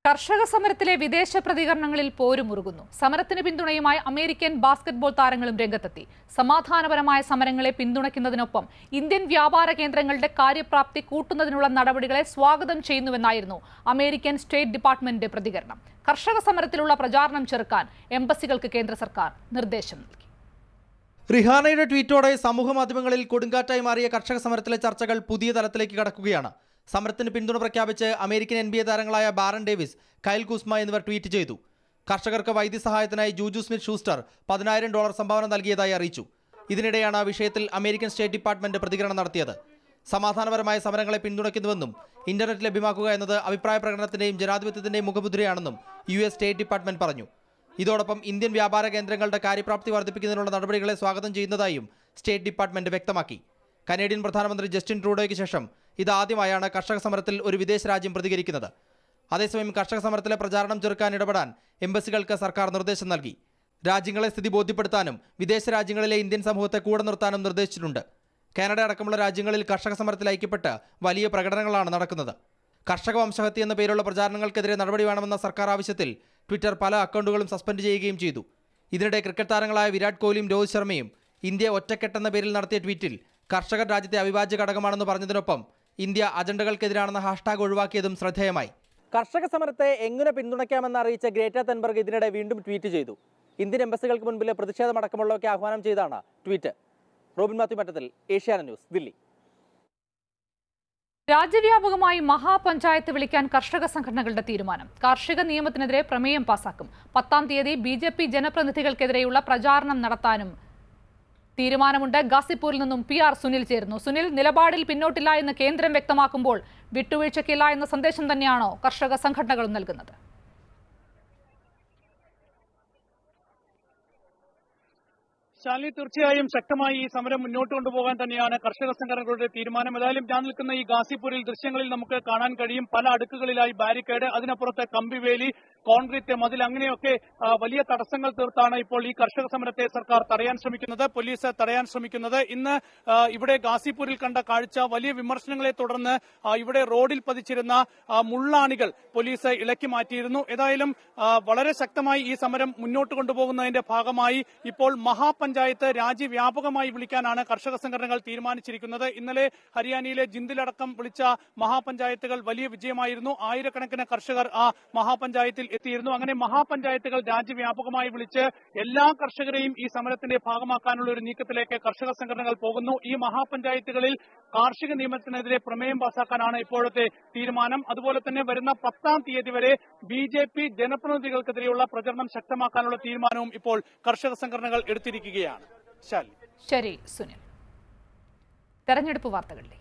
കർഷക സമരത്തിലെ വിദേശ പ്രതികരണങ്ങളിൽ പോരുമുറുകുന്നു സമരത്തിന് പിന്തുണയുമായി അമേരിക്കൻ ബാസ്കറ്റ്ബോൾ താരങ്ങളും രംഗത്തെത്തി സമാധാനപരമായ സമരങ്ങളെ പിന്തുണയ്ക്കുന്നതിനൊപ്പം ഇന്ത്യൻ വ്യാപാര കേന്ദ്രങ്ങളുടെ കാര്യപ്രാപ്തി കൂട്ടുന്നതിനുള്ള നടപടികളെ സ്വാഗതം ചെയ്യുന്നുവെന്നായിരുന്നു അമേരിക്കൻ സ്റ്റേറ്റ് ഡിപ്പാർട്ട്മെന്റ് പ്രതികരണം കർഷക സമരത്തിലുള്ള പ്രചാരണം ചെറുക്കാൻ എംബസികൾക്ക് കേന്ദ്ര സർക്കാർ നിർദ്ദേശം നൽകി റിഹാനയുടെ ട്വീറ്റോടെ സമൂഹ മാധ്യമങ്ങളിൽ കൊടുങ്കാറ്റായി മാറിയ കർഷക സമരത്തിലെ ചർച്ചകൾ പുതിയ തലത്തിലേക്ക് കടക്കുകയാണ് സമരത്തിന് പിന്തുണ പ്രഖ്യാപിച്ച് അമേരിക്കൻ എൻ ബി എ താരങ്ങളായ ബാരൻ ഡേവിസ് കൈൽ കുസ്മ എന്നിവർ ട്വീറ്റ് ചെയ്തു കർഷകർക്ക് വൈദ്യസഹായത്തിനായി ജൂജു സ്മിത്ത് ഷൂസ്റ്റർ പതിനായിരം ഡോളർ സംഭാവന നൽകിയതായി അറിയിച്ചു ഇതിനിടെയാണ് വിഷയത്തിൽ അമേരിക്കൻ സ്റ്റേറ്റ് ഡിപ്പാർട്ട്മെന്റ് പ്രതികരണം നടത്തിയത് സമാധാനപരമായ സമരങ്ങളെ പിന്തുണയ്ക്കുന്നുവെന്നും ഇന്റർനെറ്റ് ലഭ്യമാക്കുക എന്നത് അഭിപ്രായ പ്രകടനത്തിന്റെയും ജനാധിപത്യത്തിന്റെയും മുഖമുദ്രയാണെന്നും യു എസ് സ്റ്റേറ്റ് ഡിപ്പാർട്ട്മെന്റ് പറഞ്ഞു ഇതോടൊപ്പം ഇന്ത്യൻ വ്യാപാര കേന്ദ്രങ്ങളുടെ കാര്യപ്രാപ്തി വർദ്ധിപ്പിക്കുന്നതിനുള്ള നടപടികളെ സ്വാഗതം ചെയ്യുന്നതായും സ്റ്റേറ്റ് ഡിപ്പാർട്ട്മെന്റ് വ്യക്തമാക്കി കനേഡിയൻ പ്രധാനമന്ത്രി ജസ്റ്റിൻ ട്രൂഡോയ്ക്ക് ശേഷം ഇതാദ്യമായാണ് കർഷക സമരത്തിൽ ഒരു വിദേശ രാജ്യം പ്രതികരിക്കുന്നത് അതേസമയം കർഷക സമരത്തിലെ പ്രചാരണം ചെറുക്കാൻ ഇടപെടാൻ എംബസികൾക്ക് സർക്കാർ നിർദ്ദേശം നൽകി രാജ്യങ്ങളെ സ്ഥിതി ബോധ്യപ്പെടുത്താനും വിദേശ രാജ്യങ്ങളിലെ ഇന്ത്യൻ സമൂഹത്തെ കൂടെ നിർത്താനും നിർദ്ദേശിച്ചിട്ടുണ്ട് കാനഡ അടക്കമുള്ള രാജ്യങ്ങളിൽ കർഷക സമരത്തിൽ ഐക്യപ്പെട്ട് വലിയ പ്രകടനങ്ങളാണ് നടക്കുന്നത് കർഷക വംശഹത്യ എന്ന പേരുള്ള പ്രചാരണങ്ങൾക്കെതിരെ നടപടി വേണമെന്ന സർക്കാർ ആവശ്യത്തിൽ ട്വിറ്റർ പല അക്കൗണ്ടുകളും സസ്പെൻഡ് ചെയ്യുകയും ചെയ്തു ഇതിനിടെ ക്രിക്കറ്റ് താരങ്ങളായ വിരാട് കോഹ്ലിയും രോഹിത് ശർമ്മയും ഇന്ത്യ ഒറ്റക്കെട്ടെന്ന പേരിൽ നടത്തിയ ട്വീറ്റിൽ കർഷകർ രാജ്യത്തെ അവിഭാജ്യ ഘടകമാണെന്ന് പറഞ്ഞതിനൊപ്പം ഇന്ത്യ അജണ്ടകൾക്കെതിരാണെന്ന ഹാഷ്ടാഗ് ഒഴിവാക്കിയതും ശ്രദ്ധേയമായി കർഷക സമരത്തെ എങ്ങനെ പിന്തുണയ്ക്കാമെന്ന് അറിയിച്ച ഗ്രേറ്റ തെൻബർഗ് ഇതിനിടെ വീണ്ടും ട്വീറ്റ് ചെയ്തു ഇന്ത്യൻ എംബസികൾക്ക് മുൻപിലെ പ്രതിഷേധമടക്കമുള്ളതൊക്കെ ആഹ്വാനം ചെയ്താണ് ട്വീറ്റ് റോബിൻ മാത്യു മറ്റത്തിൽ ഏഷ്യാന ന്യൂസ് ദില്ലി രാജ്യവ്യാപകമായി മഹാപഞ്ചായത്ത് വിളിക്കാൻ കർഷക സംഘടനകളുടെ തീരുമാനം കാർഷിക നിയമത്തിനെതിരെ പ്രമേയം പാസാക്കും പത്താം തീയതി ബി ജെ പി ജനപ്രതിനിധികൾക്കെതിരെയുള്ള പ്രചാരണം നടത്താനും തീരുമാനമുണ്ട് ഗാസിപ്പൂരിൽ നിന്നും പി ആർ സുനിൽ ചേരുന്നു സുനിൽ നിലപാടിൽ പിന്നോട്ടില്ല എന്ന് കേന്ദ്രം വ്യക്തമാക്കുമ്പോൾ വിട്ടുവീഴ്ചയ്ക്കില്ല എന്ന സന്ദേശം തന്നെയാണോ കർഷക സംഘടനകളും നൽകുന്നത് ശാലിനി തീർച്ചയായും ശക്തമായി ഈ സമരം മുന്നോട്ട് കൊണ്ടുപോകാൻ തന്നെയാണ് കർഷക സംഘടനകളുടെ തീരുമാനം ഏതായാലും ഞാൻ നിൽക്കുന്ന ഈ ഗാസിപൂരിൽ ദൃശ്യങ്ങളിൽ നമുക്ക് കാണാൻ കഴിയും പല അടുക്കുകളിലായി ബാരിക്കേഡ് അതിനപ്പുറത്ത് കമ്പിവേലി കോൺക്രീറ്റ് മതിൽ അങ്ങനെയൊക്കെ ആ, വലിയ തടസ്സങ്ങൾ തീർത്താണ് ഇപ്പോൾ ഈ കർഷക സമരത്തെ സർക്കാർ തടയാൻ ശ്രമിക്കുന്നത് പോലീസ് തടയാൻ ശ്രമിക്കുന്നത് ഇന്ന് ആ, ഇവിടെ ഗാസിപൂരിൽ കണ്ട കാഴ്ച വലിയ വിമർശനങ്ങളെ തുടർന്ന് ആ, ഇവിടെ റോഡിൽ പതിച്ചിരുന്ന ആ, മുള്ളാണികൾ പോലീസ് ഇളക്കി മാറ്റിയിരുന്നു ഏതായാലും ആ, വളരെ ശക്തമായി ഈ സമരം മുന്നോട്ട് കൊണ്ടുപോകുന്നതിന്റെ ഭാഗമായി ഇപ്പോൾ മഹാപഞ്ചായത്ത് രാജ്യവ്യാപകമായി വിളിക്കാനാണ് കർഷക സംഘടനകൾ തീരുമാനിച്ചിരിക്കുന്നത് ഇന്നലെ ഹരിയാനയിലെ ജിന്ദിലടക്കം വിളിച്ച മഹാപഞ്ചായത്തുകൾ വലിയ വിജയമായിരുന്നു ആയിരക്കണക്കിന് കർഷകർ ആ മഹാപഞ്ചായത്തിൽ എത്തിയിരുന്നു അങ്ങനെ മഹാപഞ്ചായത്തുകൾ രാജ്യവ്യാപകമായി വിളിച്ച് എല്ലാ കർഷകരെയും ഈ സമരത്തിന്റെ ഭാഗമാക്കാനുള്ള ഒരു നീക്കത്തിലേക്ക് കർഷക സംഘടനകൾ പോകുന്നു ഈ മഹാപഞ്ചായത്തുകളിൽ കാർഷിക നിയമത്തിനെതിരെ പ്രമേയം പാസാക്കാനാണ് ഇപ്പോഴത്തെ തീരുമാനം അതുപോലെ തന്നെ വരുന്ന പത്താം തീയതി വരെ ബി ജെ പി ജനപ്രതിനിധികൾക്കെതിരെയുള്ള പ്രചരണം ശക്തമാക്കാനുള്ള തീരുമാനവും ഇപ്പോൾ കർഷക സംഘടനകൾ എടുത്തിരിക്കുകയാണ് ശാലി ശരി സുനിൽ തെരഞ്ഞെടുപ്പ് വാർത്തകളിലേക്ക്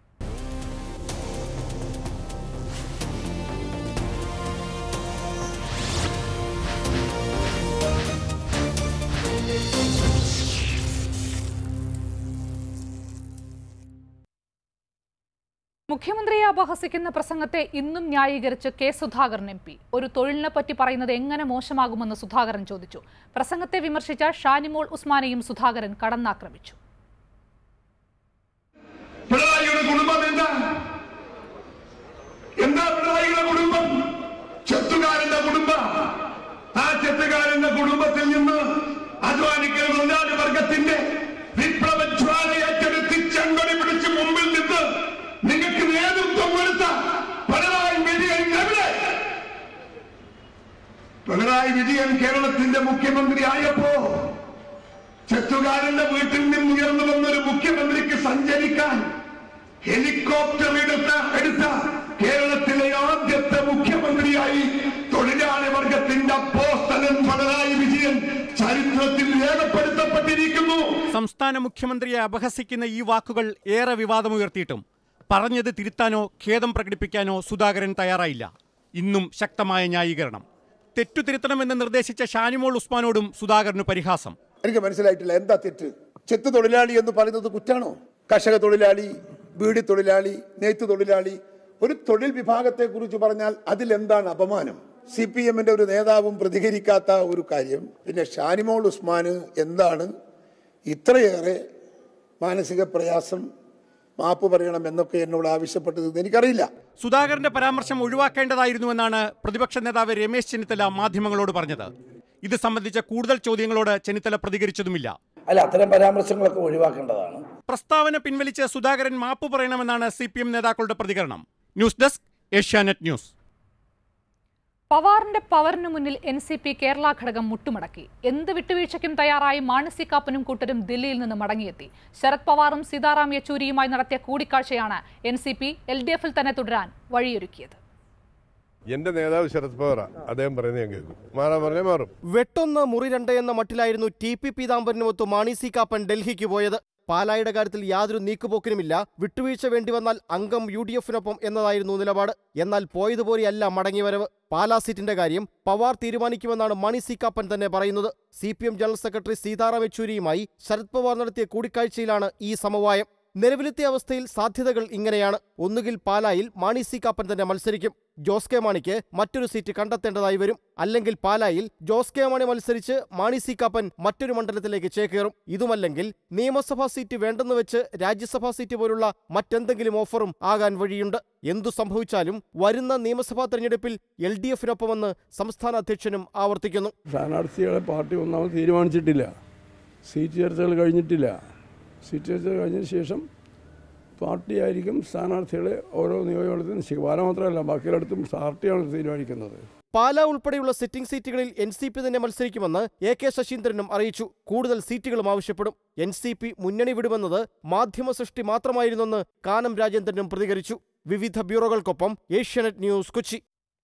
മുഖ്യമന്ത്രിയെ അപഹസിക്കുന്ന പ്രസംഗത്തെ ഇന്നും ന്യായീകരിച്ച് കെ സുധാകരൻ എം പി ഒരു തൊഴിലിനെ പറ്റി പറയുന്നത് എങ്ങനെ മോശമാകുമെന്ന് സുധാകരൻ ചോദിച്ചു പ്രസംഗത്തെ വിമർശിച്ച ഷാനിമോൾ ഉസ്മാനെയും സുധാകരൻ കടന്നാക്രമിച്ചു പിണറായിയുടെ കുടുംബം എന്താ എന്താ പിണറായിയുടെ കുടുംബം ചെത്തുകാരന്റെ കുടുംബം ആ ചെത്തുകാരന്റെ കുടുംബത്തിൽ നിന്ന് അധ്വാനിക്കുന്ന തൊഴിലാളി വർഗത്തിന്റെ വിപ്ലവ ജ്വാല ഏറ്റെടുത്ത് ചെങ്കൊടി പിടിച്ച് മുമ്പിൽ നിന്ന് നിങ്ങൾക്ക് നേതൃത്വം കൊടുത്ത പിണറായി വിജയൻ എവിടെ പിണറായി വിജയൻ കേരളത്തിന്റെ മുഖ്യമന്ത്രി ആയപ്പോ ചെത്തുകാരന്റെ വീട്ടിൽ നിന്ന് ഉയർന്നു വന്നൊരു മുഖ്യമന്ത്രിക്ക് സഞ്ചരിക്കാൻ ഹെലികോപ്റ്റർ എടുത്ത എടുത്ത കേരളത്തിലെ ആദ്യത്തെ മുഖ്യമന്ത്രിയായി തൊഴിലാളി വർഗത്തിന്റെ അപ്പോസ്തലൻ പിണറായി വിജയൻ ചരിത്രത്തിൽ രേഖപ്പെടുത്തപ്പെട്ടിരിക്കുന്നു സംസ്ഥാന മുഖ്യമന്ത്രിയെ അപഹസിക്കുന്ന ഈ വാക്കുകൾ ഏറെ വിവാദമുയർത്തിയിട്ടും പറഞ്ഞത് തിരുത്താനോ ഖേദം പ്രകടിപ്പിക്കാനോ സുധാകരൻ തയ്യാറായില്ല ഇന്നും ശക്തമായ ന്യായീകരണം തെറ്റു തിരുത്തണമെന്ന് നിർദ്ദേശിച്ച ഷാനിമോൾ ഉസ്മാനോടും സുധാകരന് പരിഹാസം എനിക്ക് മനസ്സിലായിട്ടില്ല എന്താ തെറ്റ് ചെത്ത് തൊഴിലാളി എന്ന് പറയുന്നത് കുറ്റാണോ കർഷക തൊഴിലാളി ബീഡി തൊഴിലാളി നെയ്ത്ത് തൊഴിലാളി ഒരു തൊഴിൽ വിഭാഗത്തെ കുറിച്ച് പറഞ്ഞാൽ അതിലെന്താണ് അപമാനം സി പി എമ്മിന്റെ ഒരു നേതാവും പ്രതികരിക്കാത്ത ഒരു കാര്യം പിന്നെ ഷാനിമോൾ ഉസ്മാന് എന്താണ് ഇത്രയേറെ മാനസിക പ്രയാസം മാപ്പ് പറയണം എന്നൊക്കെ എന്നോട് ആവശ്യപ്പെട്ടത് എനിക്കറിയില്ല സുധാകരന്റെ പരാമർശം ഒഴിവാക്കേണ്ടതായിരുന്നുവെന്നാണ് പ്രതിപക്ഷ നേതാവ് രമേശ് ചെന്നിത്തല മാധ്യമങ്ങളോട് പറഞ്ഞത് ഇത് സംബന്ധിച്ച കൂടുതൽ ചോദ്യങ്ങളോട് ചെന്നിത്തല പ്രതികരിച്ചതുമില്ല അല്ല അത്തരം പരാമർശങ്ങളൊക്കെ ഒഴിവാക്കേണ്ടതാണ് പ്രസ്താവന പിൻവലിച്ച് സുധാകരൻ മാപ്പ് പറയണമെന്നാണ് സി പി എം നേതാക്കളുടെ പ്രതികരണം ന്യൂസ് ഡെസ്ക് ഏഷ്യാനെറ്റ് ന്യൂസ് പവാറിന്റെ പവറിനു മുന്നിൽ എൻ സി പി കേരള ഘടകം മുട്ടുമടക്കി എന്ത് വിട്ടുവീഴ്ചയ്ക്കും തയ്യാറായി മാണസി കാപ്പനും കൂട്ടരും ദില്ലിയിൽ നിന്ന് മടങ്ങിയെത്തി ശരത് പവാറും സീതാറാം യെച്ചൂരിയുമായി നടത്തിയ കൂടിക്കാഴ്ചയാണ് N C P L D എഫിൽ തന്നെ തുടരാൻ വഴിയൊരുക്കിയത് എന്റെ നേതാവ് ശരത് പവാറാ അദ്ദേഹം പറയുന്നത് ഞാൻ കേൾക്കും മാറാൻ പറഞ്ഞാൽ മാറും വെട്ടൊന്ന് മുറി രണ്ട് എന്ന മട്ടിലായിരുന്നു ടി പി പീതാംബരനുമൊത്ത് മാണി സി കാപ്പൻ ഡൽഹിക്ക് പോയത് പാലായുടെ കാര്യത്തിൽ യാതൊരു നീക്കുപോക്കിനുമില്ല വിട്ടുവീഴ്ച വേണ്ടിവന്നാൽ അംഗം യു ഡി എഫിനൊപ്പം എന്നതായിരുന്നു നിലപാട് എന്നാൽ പോയതുപോലെയല്ല മടങ്ങിവരവ് പാലാ സീറ്റിന്റെ കാര്യം പവാർ തീരുമാനിക്കുമെന്നാണ് മണി സി കാപ്പൻ തന്നെ പറയുന്നത് C P M general secretary Sitaram യെച്ചൂരിയുമായി ശരത് പവാർ നടത്തിയ കൂടിക്കാഴ്ചയിലാണ് ഈ സമവായം നിലവിലത്തെ അവസ്ഥയിൽ സാധ്യതകൾ ഇങ്ങനെയാണ് ഒന്നുകിൽ പാലായിൽ മാണി സി കാപ്പൻ തന്നെ മത്സരിക്കും ജോസ് കെ മാണിക്ക് മറ്റൊരു സീറ്റ് കണ്ടെത്തേണ്ടതായി വരും അല്ലെങ്കിൽ പാലായിൽ ജോസ് കെ മാണി മത്സരിച്ച് മാണി സി കാപ്പൻ മറ്റൊരു മണ്ഡലത്തിലേക്ക് ചേക്കേറും ഇതുമല്ലെങ്കിൽ നിയമസഭാ സീറ്റ് വേണ്ടെന്ന് വെച്ച് രാജ്യസഭാ സീറ്റ് പോലുള്ള മറ്റെന്തെങ്കിലും ഓഫറും ആകാൻ വഴിയുണ്ട് എന്തു സംഭവിച്ചാലും വരുന്ന നിയമസഭാ തെരഞ്ഞെടുപ്പിൽ എൽ ഡി എഫിനൊപ്പമെന്ന് സംസ്ഥാന അധ്യക്ഷനും ആവർത്തിക്കുന്നു സ്ഥാനാർത്ഥികളെ പാർട്ടി ഒന്നാമത് തീരുമാനിച്ചിട്ടില്ല സീറ്റ് ചർച്ചകൾ കഴിഞ്ഞിട്ടില്ല സീറ്റ് ചർച്ച കഴിഞ്ഞതിന് ശേഷം പാർട്ടിയായിരിക്കും സ്ഥാനാർത്ഥികളെ ഓരോ നിയോജകമണ്ഡലത്തിലും നിശ്ചയിക്കും പാല മാത്രമല്ല ബാക്കിയെല്ലായിടത്തും പാർട്ടിയാണ് തീരുമാനിക്കുന്നത് പാലാ ഉൾപ്പെടെയുള്ള സിറ്റിംഗ് സീറ്റുകളിൽ എൻ സി പി തന്നെ മത്സരിക്കുമെന്ന് എ കെ ശശീന്ദ്രനും അറിയിച്ചു കൂടുതൽ സീറ്റുകളും ആവശ്യപ്പെടും എൻ സി പി മുന്നണി വിടുമെന്നത് മാധ്യമ സൃഷ്ടി മാത്രമായിരുന്നെന്ന് കാനം രാജേന്ദ്രനും പ്രതികരിച്ചു വിവിധ ബ്യൂറോകൾക്കൊപ്പം ഏഷ്യാനെറ്റ് ന്യൂസ് കൊച്ചി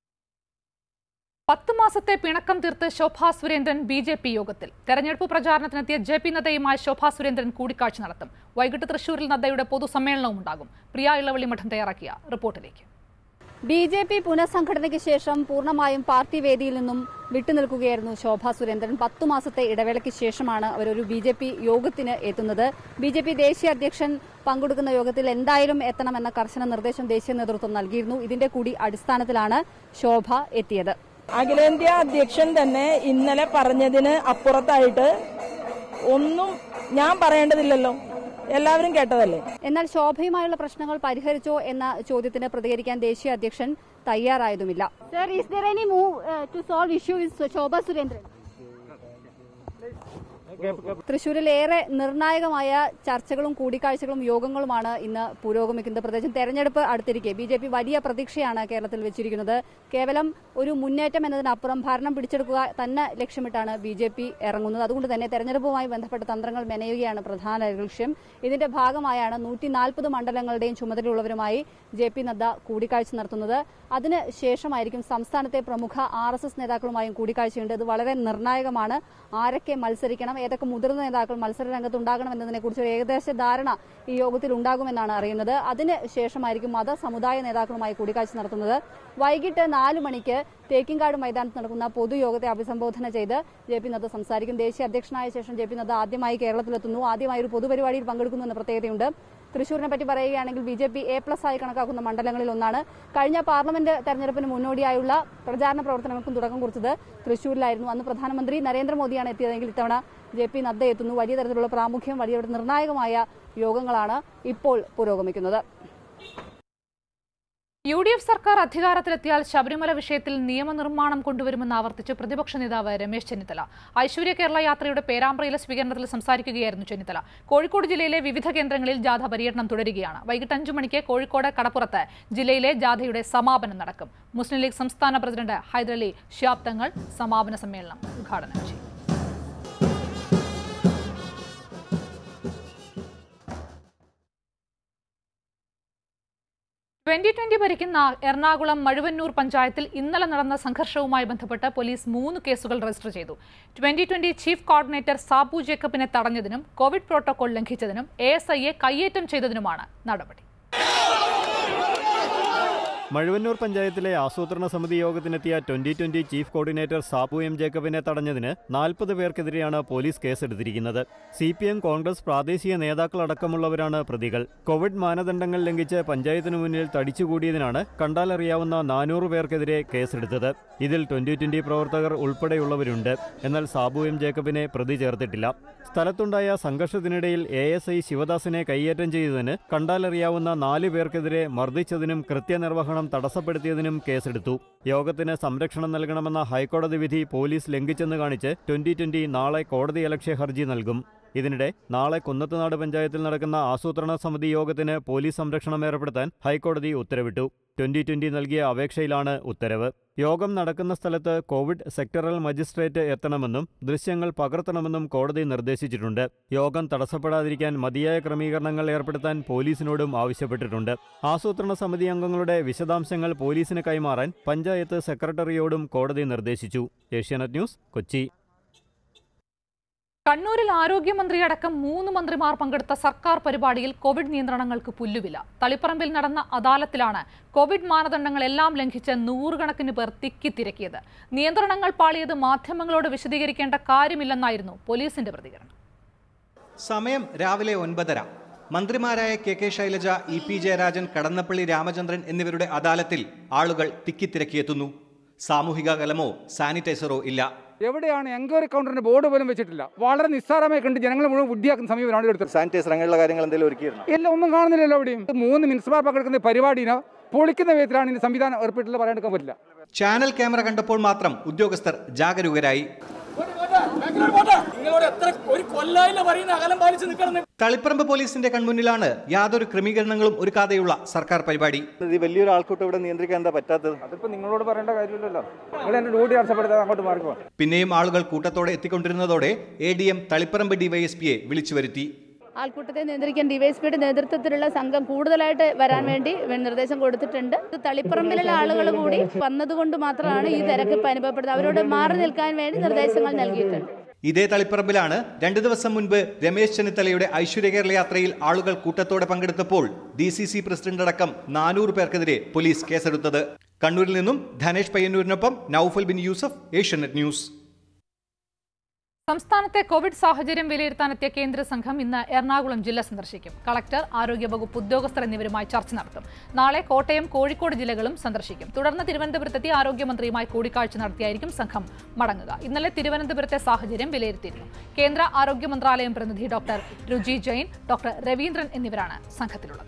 പത്ത് മാസത്തെ പിണക്കം തീർത്ത് Shobha Surendran B J P യോഗത്തിൽ തെരഞ്ഞെടുപ്പ് പ്രചാരണത്തിനെത്തിയ ജെ പി നദ്ദയുമായി ശോഭാ സുരേന്ദ്രൻ കൂടിക്കാഴ്ച നടത്തും വൈകിട്ട് തൃശൂരിൽ നദ്ദയുടെ പൊതുസമ്മേളനവും ഉണ്ടാകും പ്രിയ ഇളവള്ളി മഠം തയ്യാറാക്കിയ റിപ്പോർട്ടിലേക്ക് ബി ജെ പി പുനഃസംഘടനയ്ക്ക് ശേഷം പൂർണ്ണമായും പാർട്ടി വേദിയിൽ നിന്നും വിട്ടുനിൽക്കുകയായിരുന്നു ശോഭാ സുരേന്ദ്രൻ പത്തു മാസത്തെ ഇടവേളയ്ക്ക് ശേഷമാണ് അവരൊരു ബി ജെ പി യോഗത്തിന് എത്തുന്നത് ബി ജെ പി ദേശീയ അധ്യക്ഷൻ പങ്കെടുക്കുന്ന യോഗത്തിൽ എന്തായാലും എത്തണമെന്ന കർശന നിർദ്ദേശം ദേശീയ നേതൃത്വം നൽകിയിരുന്നു ഇതിന്റെ കൂടി അടിസ്ഥാനത്തിലാണ് ശോഭ എത്തിയത് അഖിലേന്ത്യാ അധ്യക്ഷൻ തന്നെ ഇന്നലെ പറഞ്ഞതിന് അപ്പുറത്തായിട്ട് ഒന്നും ഞാൻ പറയേണ്ടതില്ലല്ലോ എല്ലാവരും കേട്ടതല്ലേ എന്നാൽ ശോഭയുമായുള്ള പ്രശ്നങ്ങൾ പരിഹരിച്ചോ എന്ന ചോദ്യത്തിന് പ്രതികരിക്കാൻ ദേശീയ അധ്യക്ഷൻ തയ്യാറായതുമില്ല sir is there any move to solve issue with Shobha Surendran തൃശൂരിൽ ഏറെ നിർണായകമായ ചർച്ചകളും കൂടിക്കാഴ്ചകളും യോഗങ്ങളുമാണ് ഇന്ന് പുരോഗമിക്കുന്നത് പ്രത്യേകിച്ചും തെരഞ്ഞെടുപ്പ് അടുത്തിരിക്കെ ബി ജെ പി വലിയ പ്രതീക്ഷയാണ് കേരളത്തിൽ വെച്ചിരിക്കുന്നത് കേവലം ഒരു മുന്നേറ്റം എന്നതിനപ്പുറം ഭരണം പിടിച്ചെടുക്കുക തന്നെ ലക്ഷ്യമിട്ടാണ് ബി ജെ പി ഇറങ്ങുന്നത് അതുകൊണ്ട് തന്നെ തെരഞ്ഞെടുപ്പുമായി ബന്ധപ്പെട്ട തന്ത്രങ്ങൾ മെനയുകയാണ് പ്രധാന ലക്ഷ്യം ഇതിന്റെ ഭാഗമായാണ് നൂറ്റി നാൽപ്പത് മണ്ഡലങ്ങളുടെയും ചുമതലയുള്ളവരുമായി ജെ പി നദ്ദ കൂടിക്കാഴ്ച നടത്തുന്നത് അതിന് ശേഷമായിരിക്കും സംസ്ഥാനത്തെ പ്രമുഖ ആർ എസ് എസ് നേതാക്കളുമായും കൂടിക്കാഴ്ചയുണ്ട് ഇത് വളരെ നിർണായകമാണ് ആരൊക്കെ മത്സരിക്കണം ഏതൊക്കെ മുതിർന്ന നേതാക്കൾ മത്സര രംഗത്ത് ഉണ്ടാകണം എന്നതിനെക്കുറിച്ച് ഒരു ഏകദേശ ധാരണ ഈ യോഗത്തിൽ ഉണ്ടാകുമെന്നാണ് അറിയുന്നത് അതിന് ശേഷമായിരിക്കും മത സമുദായ നേതാക്കളുമായി കൂടിക്കാഴ്ച നടത്തുന്നത് വൈകിട്ട് നാല് മണിക്ക് തേക്കിൻകാട് മൈതാനത്ത് നടക്കുന്ന പൊതുയോഗത്തെ അഭിസംബോധന ചെയ്ത് ജെ പി നദ്ദ സംസാരിക്കും ദേശീയ അധ്യക്ഷനായ ശേഷം ജെ പി നദ്ദ ആദ്യമായി കേരളത്തിലെത്തുന്നു ആദ്യമായി ഒരു പൊതുപരിപാടിയിൽ പങ്കെടുക്കുന്നു എന്ന പ്രത്യേകതയുണ്ട് തൃശൂരിനെ പറ്റി പറയുകയാണെങ്കിൽ B J P A plus ആയി കണക്കാക്കുന്ന മണ്ഡലങ്ങളിൽ ഒന്നാണ് കഴിഞ്ഞ പാർലമെന്റ് തെരഞ്ഞെടുപ്പിന് മുന്നോടിയായുള്ള പ്രചാരണ പ്രവർത്തനങ്ങൾക്കും തുടക്കം കുറിച്ചത് തൃശൂരിലായിരുന്നു അന്ന് പ്രധാനമന്ത്രി നരേന്ദ്രമോദിയാണ് എത്തിയതെങ്കിൽ ഇത്തവണ ജെ പി നദ്ദ എത്തുന്നു വലിയ തരത്തിലുള്ള പ്രാമുഖ്യം വലിയ നിർണായകമായ യോഗങ്ങളാണ് ഇപ്പോൾ പുരോഗമിക്കുന്നത് യു ഡി എഫ് സർക്കാർ അധികാരത്തിലെത്തിയാൽ ശബരിമല വിഷയത്തിൽ നിയമനിർമ്മാണം കൊണ്ടുവരുമെന്ന് ആവർത്തിച്ച് പ്രതിപക്ഷ നേതാവ് രമേശ് ചെന്നിത്തല ഐശ്വര്യ കേരള യാത്രയുടെ പേരാമ്പ്രയിലെ സ്വീകരണത്തിൽ സംസാരിക്കുകയായിരുന്നു ചെന്നിത്തല കോഴിക്കോട് ജില്ലയിലെ വിവിധ കേന്ദ്രങ്ങളിൽ ജാഥ പര്യടനം തുടരുകയാണ് വൈകിട്ട് അഞ്ചു മണിക്ക് കോഴിക്കോട് കടപ്പുറത്ത് ജില്ലയിലെ ജാഥയുടെ സമാപനം നടക്കും മുസ്ലിം ലീഗ് സംസ്ഥാന പ്രസിഡന്റ് ഹൈദരലി ഷിയാബ് തങ്ങൾ സമാപന സമ്മേളനം ഉദ്ഘാടനം ചെയ്യും ട്വന്റി ട്വന്റി ഭരിക്കുന്ന എറണാകുളം മഴുവന്നൂർ പഞ്ചായത്തിൽ ഇന്നലെ നടന്ന സംഘർഷവുമായി ബന്ധപ്പെട്ട് പോലീസ് മൂന്ന് കേസുകൾ രജിസ്റ്റർ ചെയ്തു twenty twenty chief coordinator Sabu ജേക്കബിനെ തടഞ്ഞതിനും കോവിഡ് പ്രോട്ടോകോൾ ലംഘിച്ചതിനും എ എസ് ഐയെ കയ്യേറ്റം ചെയ്തതിനുമാണ് നടപടി മഴുവന്നൂർ പഞ്ചായത്തിലെ ആസൂത്രണ സമിതി യോഗത്തിനെത്തിയ twenty twenty chief coordinator Sabu M ജേക്കബിനെ തടഞ്ഞതിന് നാൽപ്പത് പേർക്കെതിരെയാണ് പോലീസ് കേസെടുത്തിരിക്കുന്നത് സി പി എം കോൺഗ്രസ് പ്രാദേശിക നേതാക്കളടക്കമുള്ളവരാണ് പ്രതികൾ കോവിഡ് മാനദണ്ഡങ്ങൾ ലംഘിച്ച് പഞ്ചായത്തിനു മുന്നിൽ തടിച്ചുകൂടിയതിനാണ് കണ്ടാലറിയാവുന്ന നാനൂറ് പേർക്കെതിരെ കേസെടുത്തത് ഇതിൽ ട്വന്റി ട്വന്റി പ്രവർത്തകർ ഉൾപ്പെടെയുള്ളവരുണ്ട് എന്നാൽ സാബു എം ജേക്കബിനെ പ്രതി ചേർത്തിട്ടില്ല സ്ഥലത്തുണ്ടായ സംഘർഷത്തിനിടയിൽ എ എസ് ഐ ശിവദാസിനെ കൈയേറ്റം ചെയ്തതിന് കണ്ടാലറിയാവുന്ന നാല് പേർക്കെതിരെ മർദ്ദിച്ചതിനും കൃത്യനിർവഹണം തടസ്സപ്പെടുത്തിയതിനും കേസെടുത്തു യോഗത്തിന് സംരക്ഷണം നൽകണമെന്ന ഹൈക്കോടതി വിധി പോലീസ് ലംഘിച്ചെന്ന് കാണിച്ച് ട്വന്റി ട്വന്റി നാളെ കോടതിയലക്ഷ്യ ഹർജി നൽകും ഇതിനിടെ നാളെ കുന്നത്തുനാട് പഞ്ചായത്തിൽ നടക്കുന്ന ആസൂത്രണ സമിതി യോഗത്തിന് പോലീസ് സംരക്ഷണം ഏർപ്പെടുത്താൻ ഹൈക്കോടതി ഉത്തരവിട്ടു ട്വന്റി ട്വന്റി നൽകിയ അപേക്ഷയിലാണ് ഉത്തരവ് യോഗം നടക്കുന്ന സ്ഥലത്ത് കോവിഡ് സെക്ടറൽ മജിസ്ട്രേറ്റ് എത്തണമെന്നും ദൃശ്യങ്ങൾ പകർത്തണമെന്നും കോടതി നിർദ്ദേശിച്ചിട്ടുണ്ട് യോഗം തടസ്സപ്പെടാതിരിക്കാൻ മതിയായ ക്രമീകരണങ്ങൾ ഏർപ്പെടുത്താൻ പോലീസിനോടും ആവശ്യപ്പെട്ടിട്ടുണ്ട് ആസൂത്രണ സമിതി അംഗങ്ങളുടെ വിശദാംശങ്ങൾ പോലീസിന് കൈമാറാൻ പഞ്ചായത്ത് സെക്രട്ടറിയോടും കോടതി നിർദ്ദേശിച്ചു ഏഷ്യാനെറ്റ് ന്യൂസ് കൊച്ചി കണ്ണൂരിൽ ആരോഗ്യമന്ത്രിയടക്കം മൂന്ന് മന്ത്രിമാർ പങ്കെടുത്ത സർക്കാർ പരിപാടിയിൽ കോവിഡ് നിയന്ത്രണങ്ങൾക്ക് പുല്ലുവില തളിപ്പറമ്പിൽ നടന്ന അദാലത്തിലാണ് കോവിഡ് മാനദണ്ഡങ്ങളെല്ലാം ലംഘിച്ച് നൂറുകണക്കിന് പേർ തിക്കിത്തിരക്കിയത് നിയന്ത്രണങ്ങൾ പാളിയത് മാധ്യമങ്ങളോട് വിശദീകരിക്കേണ്ട കാര്യമില്ലെന്നായിരുന്നു പോലീസിന്റെ പ്രതികരണം സമയം രാവിലെ ഒൻപതര മന്ത്രിമാരായ K K Shailaja E P Jayarajan Kadannappally Ramachandran എന്നിവരുടെ അദാലത്തിൽ ആളുകൾ തിക്കിത്തിരക്കിയെത്തുന്നു സാമൂഹിക അകലമോ സാനിറ്റൈസറോ ഇല്ല എവിടെയാണ് എൻക്വയറി കൗണ്ടറിന്റെ ബോർഡ് പോലും വെച്ചിട്ടില്ല വളരെ നിസ്സാരമായി കണ്ട് ജനങ്ങളെ മുഴുവൻ ബുദ്ധിയാക്കുന്ന സമീപനമാണ് എടുത്തത് സാനിറ്റൈസർ അങ്ങനെയുള്ള കാര്യങ്ങൾ എന്തെങ്കിലും ഒരുക്കിയിരുന്നു ഇല്ല ഒന്നും കാണുന്നില്ലല്ലോ എവിടെയും മൂന്ന് മുനിസിപ്പാൽ പങ്കെടുക്കുന്ന പരിപാടിനെ പൊളിക്കുന്ന വിധത്തിലാണ് ഇനി സംവിധാനം ഏർപ്പെട്ടില്ല പറയാൻ പറ്റില്ല ചാനൽ ക്യാമറ കണ്ടപ്പോൾ മാത്രം ഉദ്യോഗസ്ഥർ ജാഗരൂകരായി തളിപ്പറമ്പ് പോലീസിന്റെ കൺമുന്നിലാണ് യാതൊരു ക്രമീകരണങ്ങളും ഒരുക്കാതെയുള്ള സർക്കാർ പരിപാടി ഇത് വലിയൊരു ആൾക്കൂട്ടം ഇവിടെ നിയന്ത്രിക്കാൻ എന്താ പറ്റാത്തത് അതിപ്പോ നിങ്ങളോട് പറയേണ്ട കാര്യമില്ലല്ലോ നിങ്ങൾ എന്റെ ഡ്യൂട്ടി തടസ്സപ്പെടുത്താതെ അങ്ങോട്ട് മാറിക്കോ പിന്നെയും ആളുകൾ കൂട്ടത്തോടെ എത്തിക്കൊണ്ടിരുന്നതോടെ എ ഡി എം തളിപ്പറമ്പ് ഡിവൈഎസ്പിയെ വിളിച്ചു വരുത്തി ആൾക്കൂട്ടത്തെ നിയന്ത്രിക്കാൻ ഡിവൈഎസ്പിയുടെ നേതൃത്വത്തിലുള്ള സംഘം കൂടുതലായിട്ട് വരാൻ വേണ്ടി നിർദ്ദേശം കൊടുത്തിട്ടുണ്ട് ഇത് തളിപ്പറമ്പിലുള്ള ആളുകൾ കൂടി വന്നതുകൊണ്ട് മാത്രമാണ് ഈ തിരക്ക് ഇപ്പം അനുഭവപ്പെടുന്നത് അവരോട് മാറി നിൽക്കാൻ വേണ്ടി നിർദ്ദേശങ്ങൾ നൽകിയിട്ടുണ്ട് ഇതേ തളിപ്പറമ്പിലാണ് രണ്ടു ദിവസം മുൻപ് രമേശ് ചെന്നിത്തലയുടെ ഐശ്വര്യ കേരള യാത്രയിൽ ആളുകൾ കൂട്ടത്തോടെ പങ്കെടുത്തപ്പോൾ ഡി സി സി പ്രസിഡന്റ് അടക്കം നാനൂറ് പേർക്കെതിരെ പോലീസ് കേസെടുത്തത് കണ്ണൂരിൽ നിന്നും ധനേഷ് പയ്യന്നൂരിനൊപ്പം നൌഫൽ ബിൻ യൂസഫ് ഏഷ്യാനെറ്റ് ന്യൂസ് സംസ്ഥാനത്തെ കോവിഡ് സാഹചര്യം വിലയിരുത്താനെത്തിയ കേന്ദ്ര സംഘം ഇന്ന് എറണാകുളം ജില്ല സന്ദർശിക്കും കളക്ടർ ആരോഗ്യവകുപ്പ് ഉദ്യോഗസ്ഥർ എന്നിവരുമായി ചർച്ച നടത്തും നാളെ കോട്ടയം കോഴിക്കോട് ജില്ലകളും സന്ദർശിക്കും തുടർന്ന് തിരുവനന്തപുരത്തെത്തി ആരോഗ്യമന്ത്രിയുമായി കൂടിക്കാഴ്ച നടത്തിയായിരിക്കും സംഘം മടങ്ങുക ഇന്നലെ തിരുവനന്തപുരത്തെ സാഹചര്യം വിലയിരുത്തിയിരുന്നു കേന്ദ്ര ആരോഗ്യ മന്ത്രാലയം പ്രതിനിധി ഡോക്ടർ രുചി ജെയിൻ ഡോക്ടർ രവീന്ദ്രൻ എന്നിവരാണ് സംഘത്തിലുള്ളത്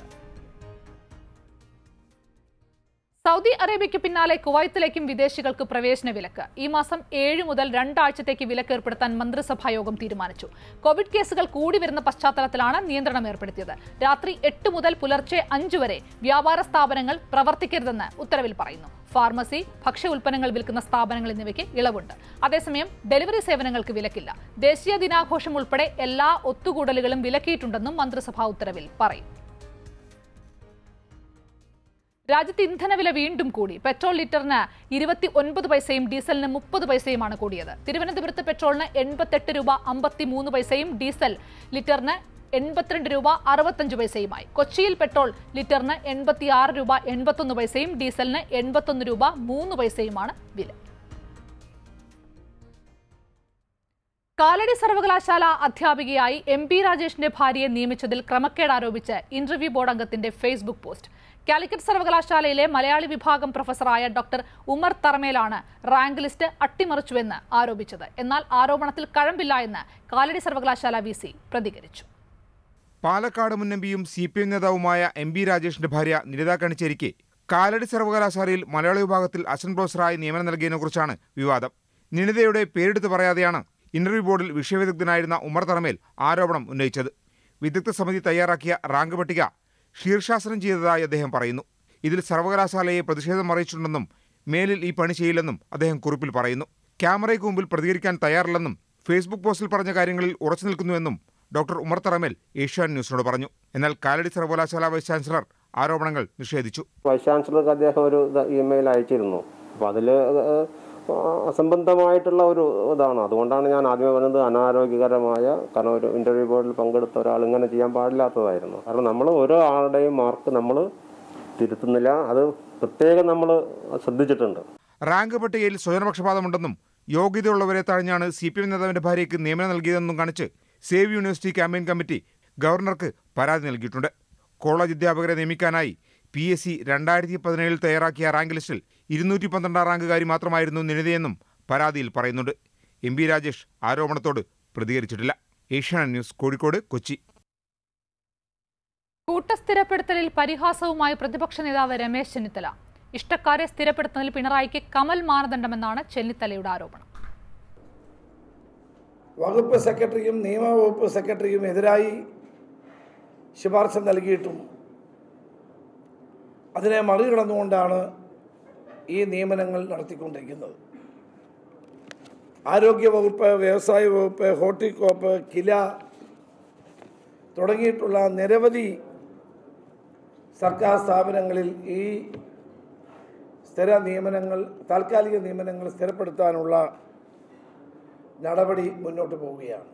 സൗദി അറേബ്യയ്ക്ക് പിന്നാലെ കുവൈത്തിലേക്കും വിദേശികൾക്ക് പ്രവേശന വിലക്ക് ഈ മാസം ഏഴ് മുതൽ രണ്ടാഴ്ചത്തേക്ക് വിലക്ക് ഏർപ്പെടുത്താൻ മന്ത്രിസഭാ യോഗം തീരുമാനിച്ചു കോവിഡ് കേസുകൾ കൂടി വരുന്ന പശ്ചാത്തലത്തിലാണ് നിയന്ത്രണം ഏർപ്പെടുത്തിയത് രാത്രി എട്ട് മുതൽ പുലർച്ചെ അഞ്ചു വരെ വ്യാപാര സ്ഥാപനങ്ങൾ പ്രവർത്തിക്കരുതെന്ന് ഉത്തരവിൽ പറയുന്നു ഫാർമസി ഭക്ഷ്യ ഉൽപ്പന്നങ്ങൾ വിൽക്കുന്ന സ്ഥാപനങ്ങൾ എന്നിവയ്ക്ക് ഇളവുണ്ട് അതേസമയം ഡെലിവറി സേവനങ്ങൾക്ക് വിലക്കില്ല ദേശീയ ദിനാഘോഷം ഉൾപ്പെടെ എല്ലാ ഒത്തുകൂടലുകളും വിലക്കിയിട്ടുണ്ടെന്നും മന്ത്രിസഭാ ഉത്തരവിൽ പറയും രാജ്യത്ത് ഇന്ധനവില വീണ്ടും കൂടി പെട്രോൾ ലിറ്ററിന് ഇരുപത്തി ഒൻപത് പൈസയും ഡീസലിന് മുപ്പത് പൈസയുമാണ് കൂടിയത് തിരുവനന്തപുരത്ത് പെട്രോളിന് എൺപത്തെട്ട് രൂപ അമ്പത്തി മൂന്ന് പൈസയും ഡീസൽ ലിറ്ററിന് എൺപത്തിരണ്ട് രൂപ അറുപത്തഞ്ച് പൈസയുമായി കൊച്ചിയിൽ പെട്രോൾ ലിറ്ററിന് എൺപത്തിയാറ് രൂപ എൺപത്തൊന്ന് പൈസയും ഡീസലിന് എൺപത്തൊന്ന് രൂപ മൂന്ന് പൈസയുമാണ് വില കാലടി സർവകലാശാല അധ്യാപികയായി എം പി രാജേഷിന്റെ ഭാര്യയെ നിയമിച്ചതിൽ ക്രമക്കേട് ആരോപിച്ച് ഇന്റർവ്യൂ ബോർഡ് അംഗത്തിന്റെ ഫേസ്ബുക്ക് പോസ്റ്റ് കാലിക്കറ്റ് സർവകലാശാലയിലെ മലയാളി വിഭാഗം പ്രൊഫസറായ ഡോക്ടർ ഉമർ തറമേലാണ് റാങ്ക് ലിസ്റ്റ് അട്ടിമറിച്ചുവെന്ന് ആരോപിച്ചത് എന്നാൽ ആരോപണത്തിൽ കഴമ്പില്ല എന്ന് കാലടി സർവകലാശാല വി സി പ്രതികരിച്ചു പാലക്കാട് മുൻ എം പിയും സി പി എം നേതാവുമായ എം ബി രാജേഷിന്റെ ഭാര്യ നിരിത കണിച്ചേരിക്ക് കാലടി സർവകലാശാലയിൽ മലയാള വിഭാഗത്തിൽ അസിസ്റ്റന്റ് പ്രൊഫസറായി നിയമനം നൽകിയതിനെക്കുറിച്ചാണ് വിവാദം നിനിതയുടെ പേരെടുത്ത് പറയാതെയാണ് ഇന്റർവ്യൂ ബോർഡിൽ വിഷയവിദഗ്ധനായിരുന്ന ഉമർ തറമേൽ ആരോപണം ഉന്നയിച്ചത് വിദഗ്ധ സമിതി തയ്യാറാക്കിയ റാങ്ക് പട്ടിക ശീർഷാസനം ചെയ്തതായി അദ്ദേഹം പറയുന്നു ഇതിൽ സർവകലാശാലയെ പ്രതിഷേധം അറിയിച്ചിട്ടുണ്ടെന്നും മേലിൽ ഈ പണി ചെയ്യില്ലെന്നും അദ്ദേഹം കുറിപ്പിൽ പറയുന്നു ക്യാമറയ്ക്ക് മുമ്പിൽ പ്രതികരിക്കാൻ തയ്യാറില്ലെന്നും ഫേസ്ബുക്ക് പോസ്റ്റിൽ പറഞ്ഞ കാര്യങ്ങളിൽ ഉറച്ചു നിൽക്കുന്നുവെന്നും ഡോക്ടർ ഉമർ തറമേൽ ഏഷ്യാൻ ന്യൂസിനോട് പറഞ്ഞു എന്നാൽ കാലടി സർവകലാശാല വൈസ് ചാൻസലർ ആരോപണങ്ങൾ നിഷേധിച്ചു വൈസ് ചാൻസലർക്ക് അദ്ദേഹം ഒരു ഇമെയിൽ അയച്ചിരുന്നു അപ്പോൾ അതിൽ അസംബന്ധമായിട്ടുള്ള ഒരു ഇതാണ് അതുകൊണ്ടാണ് ഞാൻ ആദ്യമേ പറഞ്ഞത് അനാരോഗ്യകരമായ കാരണം ഒരു ഇന്റർവ്യൂ ബോർഡിൽ പങ്കെടുത്ത ഒരാൾ ഇങ്ങനെ ചെയ്യാൻ പാടില്ലാത്തതായിരുന്നു കാരണം നമ്മൾ ഓരോ ആളുടെയും മാർക്ക് നമ്മൾ തിരുത്തുന്നില്ല അത് പ്രത്യേകം നമ്മൾ ശ്രദ്ധിച്ചിട്ടുണ്ട് റാങ്ക് പട്ടികയിൽ സ്വജനപക്ഷപാതമുണ്ടെന്നും യോഗ്യതയുള്ളവരെ തഴഞ്ഞാണ് സി പി എം നേതാവിന്റെ ഭാര്യയ്ക്ക് നിയമനം നൽകിയതെന്നും കാണിച്ച് സേവ് യൂണിവേഴ്സിറ്റി ക്യാമ്പയിൻ കമ്മിറ്റി ഗവർണർക്ക് പരാതി നൽകിയിട്ടുണ്ട് കോളേജ് അധ്യാപകരെ നിയമിക്കാനായി പി എസ് സി രണ്ടായിരത്തി പതിനേഴിൽ തയ്യാറാക്കിയ റാങ്ക് ലിസ്റ്റിൽ ഇരുന്നൂറ്റി പന്ത്രണ്ടാം റാങ്കുകാരി മാത്രമായിരുന്നു നിനിതയെന്നും പരാതിയിൽ പറയുന്നുണ്ട് എം ബി രാജേഷ് ആരോപണത്തോട് പ്രതികരിച്ചിട്ടില്ല ഏഷ്യാനെറ്റ് ന്യൂസ് കോഴിക്കോട് കൊച്ചി കൂട്ടസ്ഥിരപ്പെടുത്തലിൽ പരിഹാസവുമായി പ്രതിപക്ഷ നേതാവ് രമേശ് ചെന്നിത്തല ഇഷ്ടക്കാരെ സ്ഥിരപ്പെടുത്തുന്നതിൽ പിണറായിക്ക് കമൽ മാനദണ്ഡമെന്നാണ് ചെന്നിത്തലയുടെ ആരോപണം വകുപ്പ് സെക്രട്ടറിയും നിയമവകുപ്പ് സെക്രട്ടറിയും എതിരായി ശുപാർശ നൽകിയിട്ടും അതിനെ മറികടന്നുകൊണ്ടാണ് ഈ നിയമനങ്ങൾ നടത്തിക്കൊണ്ടിരിക്കുന്നത് ആരോഗ്യവകുപ്പ് വ്യവസായ വകുപ്പ് ഹോർട്ടികോപ്പ് കില തുടങ്ങിയിട്ടുള്ള നിരവധി സർക്കാർ സ്ഥാപനങ്ങളിൽ ഈ സ്ഥിര നിയമനങ്ങൾ താൽക്കാലിക നിയമനങ്ങൾ സ്ഥിരപ്പെടുത്താനുള്ള നടപടി മുന്നോട്ട് പോവുകയാണ്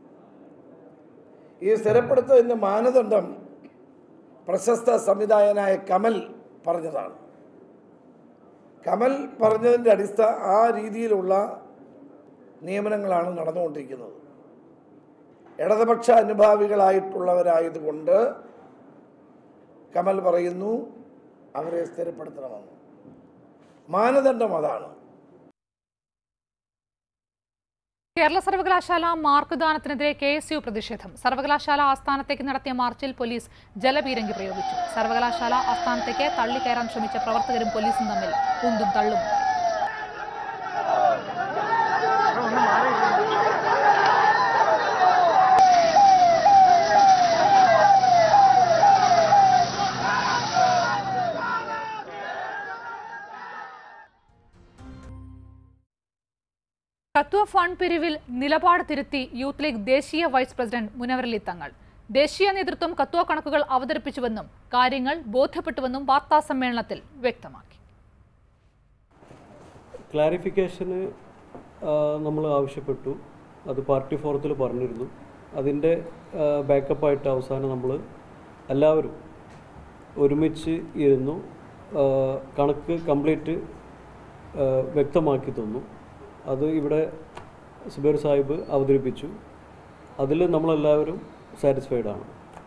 ഈ സ്ഥിരപ്പെടുത്തതിൻ്റെ മാനദണ്ഡം പ്രശസ്ത സംവിധായകനായ കമൽ പറഞ്ഞതാണ് കമൽ പറഞ്ഞതിൻ്റെ അടിസ്ഥാന ആ രീതിയിലുള്ള നിയമനങ്ങളാണ് നടന്നുകൊണ്ടിരിക്കുന്നത് ഇടതുപക്ഷ അനുഭാവികളായിട്ടുള്ളവരായതുകൊണ്ട് കമൽ പറയുന്നു അവരെ സ്ഥിരപ്പെടുത്തണമെന്ന് മാനദണ്ഡം അതാണ് കേരള സർവകലാശാല മാർക്ക് ദാനത്തിനെതിരെ കെ എസ് യു പ്രതിഷേധം സർവകലാശാല ആസ്ഥാനത്തേക്ക് നടത്തിയ മാർച്ചിൽ പോലീസ് ജലപീരങ്കി പ്രയോഗിച്ചു സർവകലാശാല ആസ്ഥാനത്തേക്ക് തള്ളിക്കയറാൻ ശ്രമിച്ച പ്രവർത്തകരും പോലീസും തമ്മിൽ ഉന്തും തള്ളും തത്വ ഫണ്ട് പിരിവിൽ നിലപാട് തിരുത്തി യൂത്ത് ലീഗ് ദേശീയ വൈസ് പ്രസിഡന്റ് മുനവരലി തങ്ങൾ ദേശീയ നേതൃത്വം കത്വ കണക്കുകൾ അവതരിപ്പിച്ചുവെന്നും കാര്യങ്ങൾ ബോധ്യപ്പെട്ടുവെന്നും വാർത്താ സമ്മേളനത്തിൽ വ്യക്തമാക്കി ക്ലാരിഫിക്കേഷന് നമ്മൾ ആവശ്യപ്പെട്ടു അത് പാർട്ടി ഫോറത്തിൽ പറഞ്ഞിരുന്നു അതിൻ്റെ ബാക്കപ്പായിട്ട് അവസാനം നമ്മൾ എല്ലാവരും ഒരുമിച്ച് ഇരുന്നു ആ, കണക്ക് കംപ്ലീറ്റ് ആ, വ്യക്തമാക്കി തന്നു അത് ഇവിടെ സുബൈർ സാഹിബ് അവതരിപ്പിച്ചു അതിൽ നമ്മളെല്ലാവരും സാറ്റിസ്ഫൈഡ് ആണ്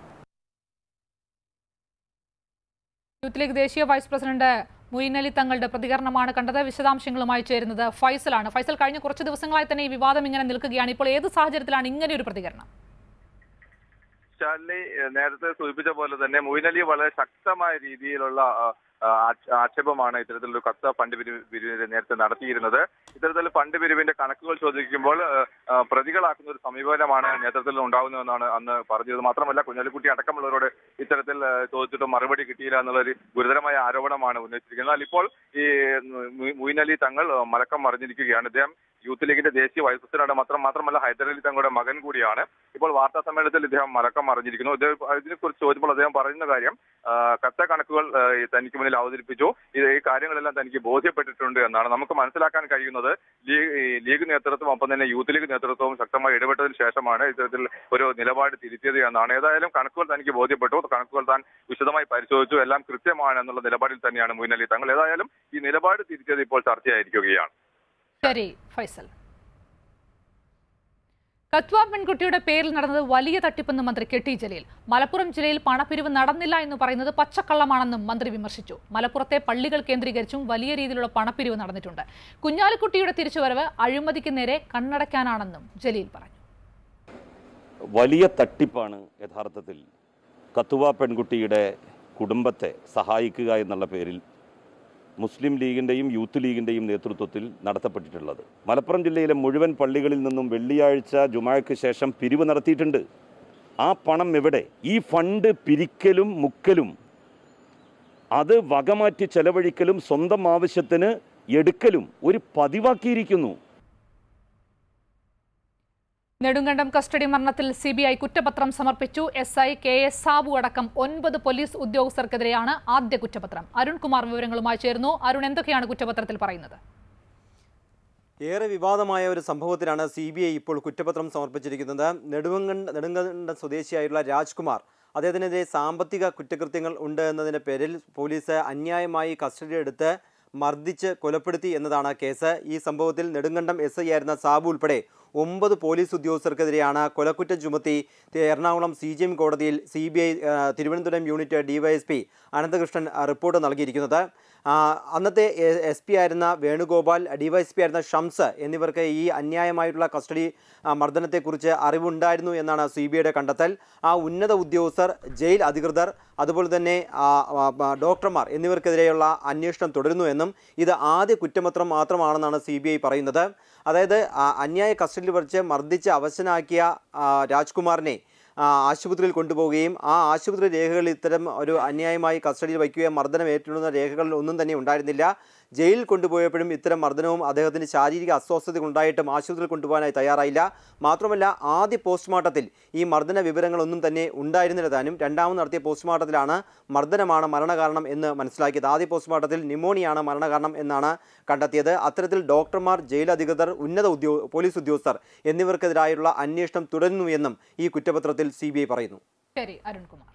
യൂത്ത് ലീഗ് ദേശീയ വൈസ് പ്രസിഡന്റ് മുയിൻ അലി തങ്ങളുടെ പ്രതികരണമാണ് കണ്ടത് വിശദാംശങ്ങളുമായി ചേരുന്നത് ഫൈസലാണ് ഫൈസൽ കഴിഞ്ഞ കുറച്ച് ദിവസങ്ങളായി തന്നെ ഈ വിവാദം ഇങ്ങനെ നിൽക്കുകയാണ് ഇപ്പോൾ ഏത് സാഹചര്യത്തിലാണ് ഇങ്ങനെ ഒരു പ്രതികരണം ശാലിനി ഏഹ്, നേരത്തെ സൂചിപ്പിച്ച പോലെ തന്നെ മൊയ്നലി വളരെ ശക്തമായ രീതിയിലുള്ള ആ, ആ, ആക്ഷ- ആക്ഷേപമാണ് ഇത്തരത്തിലൊരു കത്ത് ഫണ്ട് പിരിവ് പിരിവിന് നേരത്തെ നടത്തിയിരുന്നത് ഇത്തരത്തിൽ ഫണ്ട് പിരിവിന്റെ കണക്കുകൾ ചോദിക്കുമ്പോൾ ഏഹ്, ആ, പ്രതികളാക്കുന്ന ഒരു സമീപനമാണ് നേതൃത്വത്തിൽ ഉണ്ടാകുന്നതെന്നാണ് അന്ന് പറഞ്ഞത് മാത്രമല്ല കുഞ്ഞാലിക്കുട്ടി അടക്കമുള്ളവരോട് ഇത്തരത്തിൽ ഏഹ്, ചോദിച്ചിട്ടും മറുപടി കിട്ടിയില്ല എന്നുള്ളൊരു ഗുരുതരമായ ആരോപണമാണ് ഉന്നയിച്ചിരിക്കുന്നത് എന്നാൽ ഇപ്പോൾ ഈ മു- മുയിൻ അലി തങ്ങൾ ഏഹ്, മലക്കം മറിഞ്ഞിരിക്കുകയാണ് ഇദ്ദേഹം യൂത്ത് ലീഗിന്റെ ദേശീയ വൈസ് പ്രസിഡന്റ് മാത്രം മാത്രമല്ല ഹൈദരലി തങ്ങളുടെ മകൻ കൂടിയാണ് ഇപ്പോൾ വാർത്താ സമ്മേളനത്തിൽ ഇദ്ദേഹം മലക്കം മറിഞ്ഞിരിക്കുന്നു ഇദ്ദേഹം ഇതിനെക്കുറിച്ച് ചോദിച്ചപ്പോൾ അദ്ദേഹം പറയുന്ന കാര്യം ആ, കത്ത കണക്കുകൾ ആ, ഈ തനിക്ക് മുന്നിൽ അവതരിപ്പിച്ചു ഇത് ഈ കാര്യങ്ങളെല്ലാം തനിക്ക് ബോധ്യപ്പെട്ടിട്ടുണ്ട് എന്നാണ് നമുക്ക് മനസ്സിലാക്കാൻ കഴിയുന്നത് ലീഗ് ഈ ലീഗ് നേതൃത്വം ഒപ്പം തന്നെ യൂത്ത് ലീഗ് നേതൃത്വവും ശക്തമായി ഇടപെട്ടതിന് ശേഷമാണ് ഇത്തരത്തിൽ ഒരു നിലപാട് തിരുത്തിയത് എന്നാണ് ഏതായാലും കണക്കുകൾ തനിക്ക് ബോധ്യപ്പെട്ടു കണക്കുകൾ താൻ വിശദമായി പരിശോധിച്ചു എല്ലാം കൃത്യമാണ് എന്നുള്ള നിലപാടിൽ തന്നെയാണ് മുൻ അലി തങ്ങൾ ഏതായാലും ഈ നിലപാട് തിരുത്തിയത് ഇപ്പോൾ ചർച്ചയായിരിക്കുകയാണ് ശരി ഫൈസൽ കത്വ പെൺകുട്ടിയുടെ പേരിൽ നടന്നത് വലിയ തട്ടിപ്പെന്ന് മന്ത്രി കെ ടി ജലീൽ മലപ്പുറം ജില്ലയിൽ പണപ്പിരിവ് നടന്നില്ല എന്ന് പറയുന്നത് പച്ചക്കള്ളമാണെന്നും മന്ത്രി വിമർശിച്ചു മലപ്പുറത്തെ പള്ളികൾ കേന്ദ്രീകരിച്ചും വലിയ രീതിയിലുള്ള പണപ്പിരിവ് നടന്നിട്ടുണ്ട് കുഞ്ഞാലിക്കുട്ടിയുടെ തിരിച്ചുവരവ് അഴിമതിക്ക് നേരെ കണ്ണടയ്ക്കാനാണെന്നും ജലീൽ പറഞ്ഞു വലിയ തട്ടിപ്പാണ് യഥാർത്ഥത്തിൽ കത്തുവ പെൺകുട്ടിയുടെ കുടുംബത്തെ സഹായിക്കുക എന്നുള്ള പേരിൽ മുസ്ലിം ലീഗിൻ്റെയും യൂത്ത് ലീഗിൻ്റെയും നേതൃത്വത്തിൽ നടത്തപ്പെട്ടിട്ടുള്ളത് മലപ്പുറം ജില്ലയിലെ മുഴുവൻ പള്ളികളിൽ നിന്നും വെള്ളിയാഴ്ച ജുമായ്ക്ക് ശേഷം പിരിവ് നടത്തിയിട്ടുണ്ട് ആ പണം എവിടെ ഈ ഫണ്ട് പിരിക്കലും മുക്കലും അത് വകമാറ്റി ചെലവഴിക്കലും സ്വന്തം ആവശ്യത്തിന് എടുക്കലും ഒരു പതിവാക്കിയിരിക്കുന്നു നെടുങ്കണ്ടം കസ്റ്റഡി മരണത്തിൽ സി ബി ഐ കുറ്റപത്രം സമർപ്പിച്ചു S I K S Sabu അടക്കം ഒൻപത് പോലീസ് ഉദ്യോഗസ്ഥർക്കെതിരെയാണ് ആദ്യ കുറ്റപത്രം അരുൺകുമാർ വിവരങ്ങളുമായി ചേർന്നു അരുൺ എന്തൊക്കെയാണ് കുറ്റപത്രത്തിൽ പറയുന്നത് ഏറെ വിവാദമായ ഒരു സംഭവത്തിലാണ് സി ബി ഐ ഇപ്പോൾ കുറ്റപത്രം സമർപ്പിച്ചിരിക്കുന്നത് നെടുങ്കണ്ട നെടുങ്കണ്ടം സ്വദേശിയായിട്ടുള്ള രാജ്കുമാർ അദ്ദേഹത്തിനെതിരെ സാമ്പത്തിക കുറ്റകൃത്യങ്ങൾ ഉണ്ട് എന്നതിൻ്റെ പേരിൽ പോലീസ് അന്യായമായി കസ്റ്റഡിയെടുത്ത് മർദ്ദിച്ച് കൊലപ്പെടുത്തി എന്നതാണ് കേസ് ഈ സംഭവത്തിൽ നെടുങ്കണ്ടം എസ് ഐ ആയിരുന്ന സാബു ഉൾപ്പെടെ ഒമ്പത് പോലീസ് ഉദ്യോഗസ്ഥർക്കെതിരെയാണ് കൊലക്കുറ്റം ചുമത്തി എറണാകുളം സി ജി എം കോടതിയിൽ C B I Thiruvananthapuram unit DYSP Ananthakrishnan ആ, റിപ്പോർട്ട് നൽകിയിരിക്കുന്നത് ആ, അന്നത്തെ എസ് പി ആയിരുന്ന വേണുഗോപാൽ ഡിവൈഎസ്പി ആയിരുന്ന ഷംസ് എന്നിവർക്ക് ഈ അന്യായമായിട്ടുള്ള കസ്റ്റഡി ആ, മർദ്ദനത്തെക്കുറിച്ച് അറിവുണ്ടായിരുന്നു എന്നാണ് സി ബി ഐയുടെ കണ്ടെത്തൽ ആ ഉന്നത ഉദ്യോഗസ്ഥർ ജയിൽ അധികൃതർ അതുപോലെ തന്നെ ആ, ആ, ആ, ഡോക്ടർമാർ എന്നിവർക്കെതിരെയുള്ള അന്വേഷണം തുടരുന്നു എന്നും ഇത് ആദ്യ കുറ്റപത്രം മാത്രമാണെന്നാണ് സി ബി ഐ പറയുന്നത് അതായത് ആ, അന്യായ കസ്റ്റഡിയിൽ വച്ച് മർദ്ദിച്ച് അവശനാക്കിയ ആ, രാജ്കുമാറിനെ ആ, ആശുപത്രിയിൽ കൊണ്ടുപോവുകയും ആ ആശുപത്രി രേഖകളിൽ ഇത്തരം ഒരു അന്യായമായി കസ്റ്റഡിയിൽ വയ്ക്കുകയും മർദ്ദനം ഏറ്റിടുന്ന രേഖകളിൽ ഒന്നും തന്നെ ഉണ്ടായിരുന്നില്ല ജയിലിൽ കൊണ്ടുപോയപ്പോഴും ഇത്തരം മർദ്ദനവും അദ്ദേഹത്തിന് ശാരീരിക അസ്വസ്ഥതകൾ ഉണ്ടായിട്ടും ആശുപത്രിയിൽ കൊണ്ടുപോകാനായി തയ്യാറായില്ല മാത്രമല്ല ആദ്യ പോസ്റ്റ്മോർട്ടത്തിൽ ഈ മർദ്ദന വിവരങ്ങളൊന്നും തന്നെ ഉണ്ടായിരുന്നില്ല താനും രണ്ടാമത് നടത്തിയ പോസ്റ്റ്മോർട്ടത്തിലാണ് മർദ്ദനമാണ് മരണകാരണം എന്ന് മനസ്സിലാക്കിയത് ആദ്യ പോസ്റ്റ്മോർട്ടത്തിൽ ന്യൂമോണിയാണ് മരണകാരണം എന്നാണ് കണ്ടെത്തിയത് അത്തരത്തിൽ ഡോക്ടർമാർ ജയിൽ അധികൃതർ ഉന്നത ഉദ്യോ പോലീസ് ഉദ്യോഗസ്ഥർ എന്നിവർക്കെതിരായുള്ള അന്വേഷണം തുടരുന്നു എന്നും ഈ കുറ്റപത്രത്തിൽ സി പറയുന്നു ശരി Arunkumar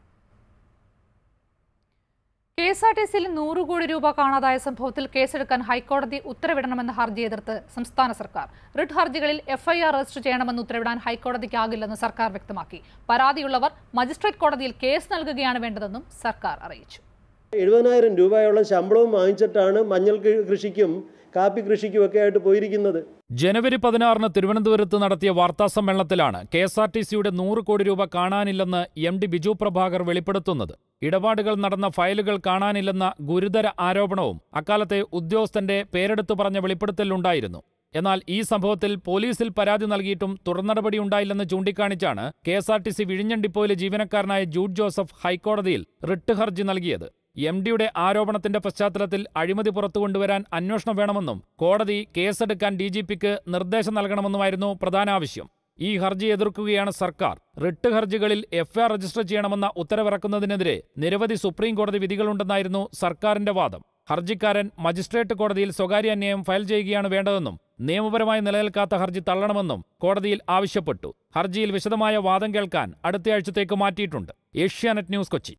K S R T സിയിൽ നൂറ് കോടി രൂപ കാണാതായ സംഭവത്തിൽ കേസെടുക്കാൻ ഹൈക്കോടതി ഉത്തരവിടണമെന്ന ഹർജി എതിർത്ത് സംസ്ഥാന സർക്കാർ റിട്ട് ഹർജികളിൽ എഫ്ഐആർ രജിസ്റ്റർ ചെയ്യണമെന്ന് ഉത്തരവിടാൻ ഹൈക്കോടതിക്കാകില്ലെന്ന് സർക്കാർ വ്യക്തമാക്കി പരാതിയുള്ളവർ മജിസ്ട്രേറ്റ് കോടതിയിൽ കേസ് നൽകുകയാണ് വേണ്ടതെന്നും സർക്കാർ അറിയിച്ചു എഴുപതിനായിരം രൂപയോളം ശമ്പളവും വാങ്ങിച്ചിട്ടാണ് മഞ്ഞൾ കൃ- കൃഷിക്കും കാപ്പി കൃഷിക്കും ഒക്കെ ആയിട്ട് പോയിരിക്കുന്നത് ജനുവരി പതിനാറിന് തിരുവനന്തപുരത്ത് നടത്തിയ വാർത്താ സമ്മേളനത്തിലാണ് കെ എസ് ആർ ടി സിയുടെ നൂറ് കോടി രൂപ കാണാനില്ലെന്ന് എം ഡി ബിജു പ്രഭാകർ വെളിപ്പെടുത്തുന്നത് ഇടപാടുകൾ നടന്ന ഫയലുകൾ കാണാനില്ലെന്ന ഗുരുതര ആരോപണവും അക്കാലത്തെ ഉദ്യോഗസ്ഥന്റെ പേരെടുത്തു പറഞ്ഞ വെളിപ്പെടുത്തലുണ്ടായിരുന്നു എന്നാൽ ഈ സംഭവത്തിൽ പോലീസിൽ പരാതി നൽകിയിട്ടും തുടർനടപടി ഉണ്ടായില്ലെന്ന് ചൂണ്ടിക്കാണിച്ചാണ് K S R T C വിഴിഞ്ഞം ഡിപ്പോയിലെ ജീവനക്കാരനായ ജൂഡ് ജോസഫ് ഹൈക്കോടതിയിൽ റിട്ട് ഹർജി നൽകിയത് എം ഡിയുടെ ആരോപണത്തിന്റെ പശ്ചാത്തലത്തിൽ അഴിമതി പുറത്തുകൊണ്ടുവരാൻ അന്വേഷണം വേണമെന്നും കോടതി കേസെടുക്കാൻ ഡി ജി പിക്ക് നിർദ്ദേശം നൽകണമെന്നുമായിരുന്നു പ്രധാന ആവശ്യം ഈ ഹർജി എതിർക്കുകയാണ് സർക്കാർ റിട്ട് ഹർജികളിൽ എഫ്ഐആർ രജിസ്റ്റർ ചെയ്യണമെന്ന ഉത്തരവിറക്കുന്നതിനെതിരെ നിരവധി സുപ്രീം കോടതി വിധികളുണ്ടെന്നായിരുന്നു സർക്കാരിന്റെ വാദം ഹർജിക്കാരൻ മജിസ്ട്രേറ്റ് കോടതിയിൽ സ്വകാര്യ അന്യായം ഫയൽ ചെയ്യുകയാണ് വേണ്ടതെന്നും നിയമപരമായി നിലനിൽക്കാത്ത ഹർജി തള്ളണമെന്നും കോടതിയിൽ ആവശ്യപ്പെട്ടു ഹർജിയിൽ വിശദമായ വാദം കേൾക്കാൻ അടുത്തയാഴ്ചത്തേക്ക് മാറ്റിയിട്ടുണ്ട് ഏഷ്യാനെറ്റ് ന്യൂസ് കൊച്ചി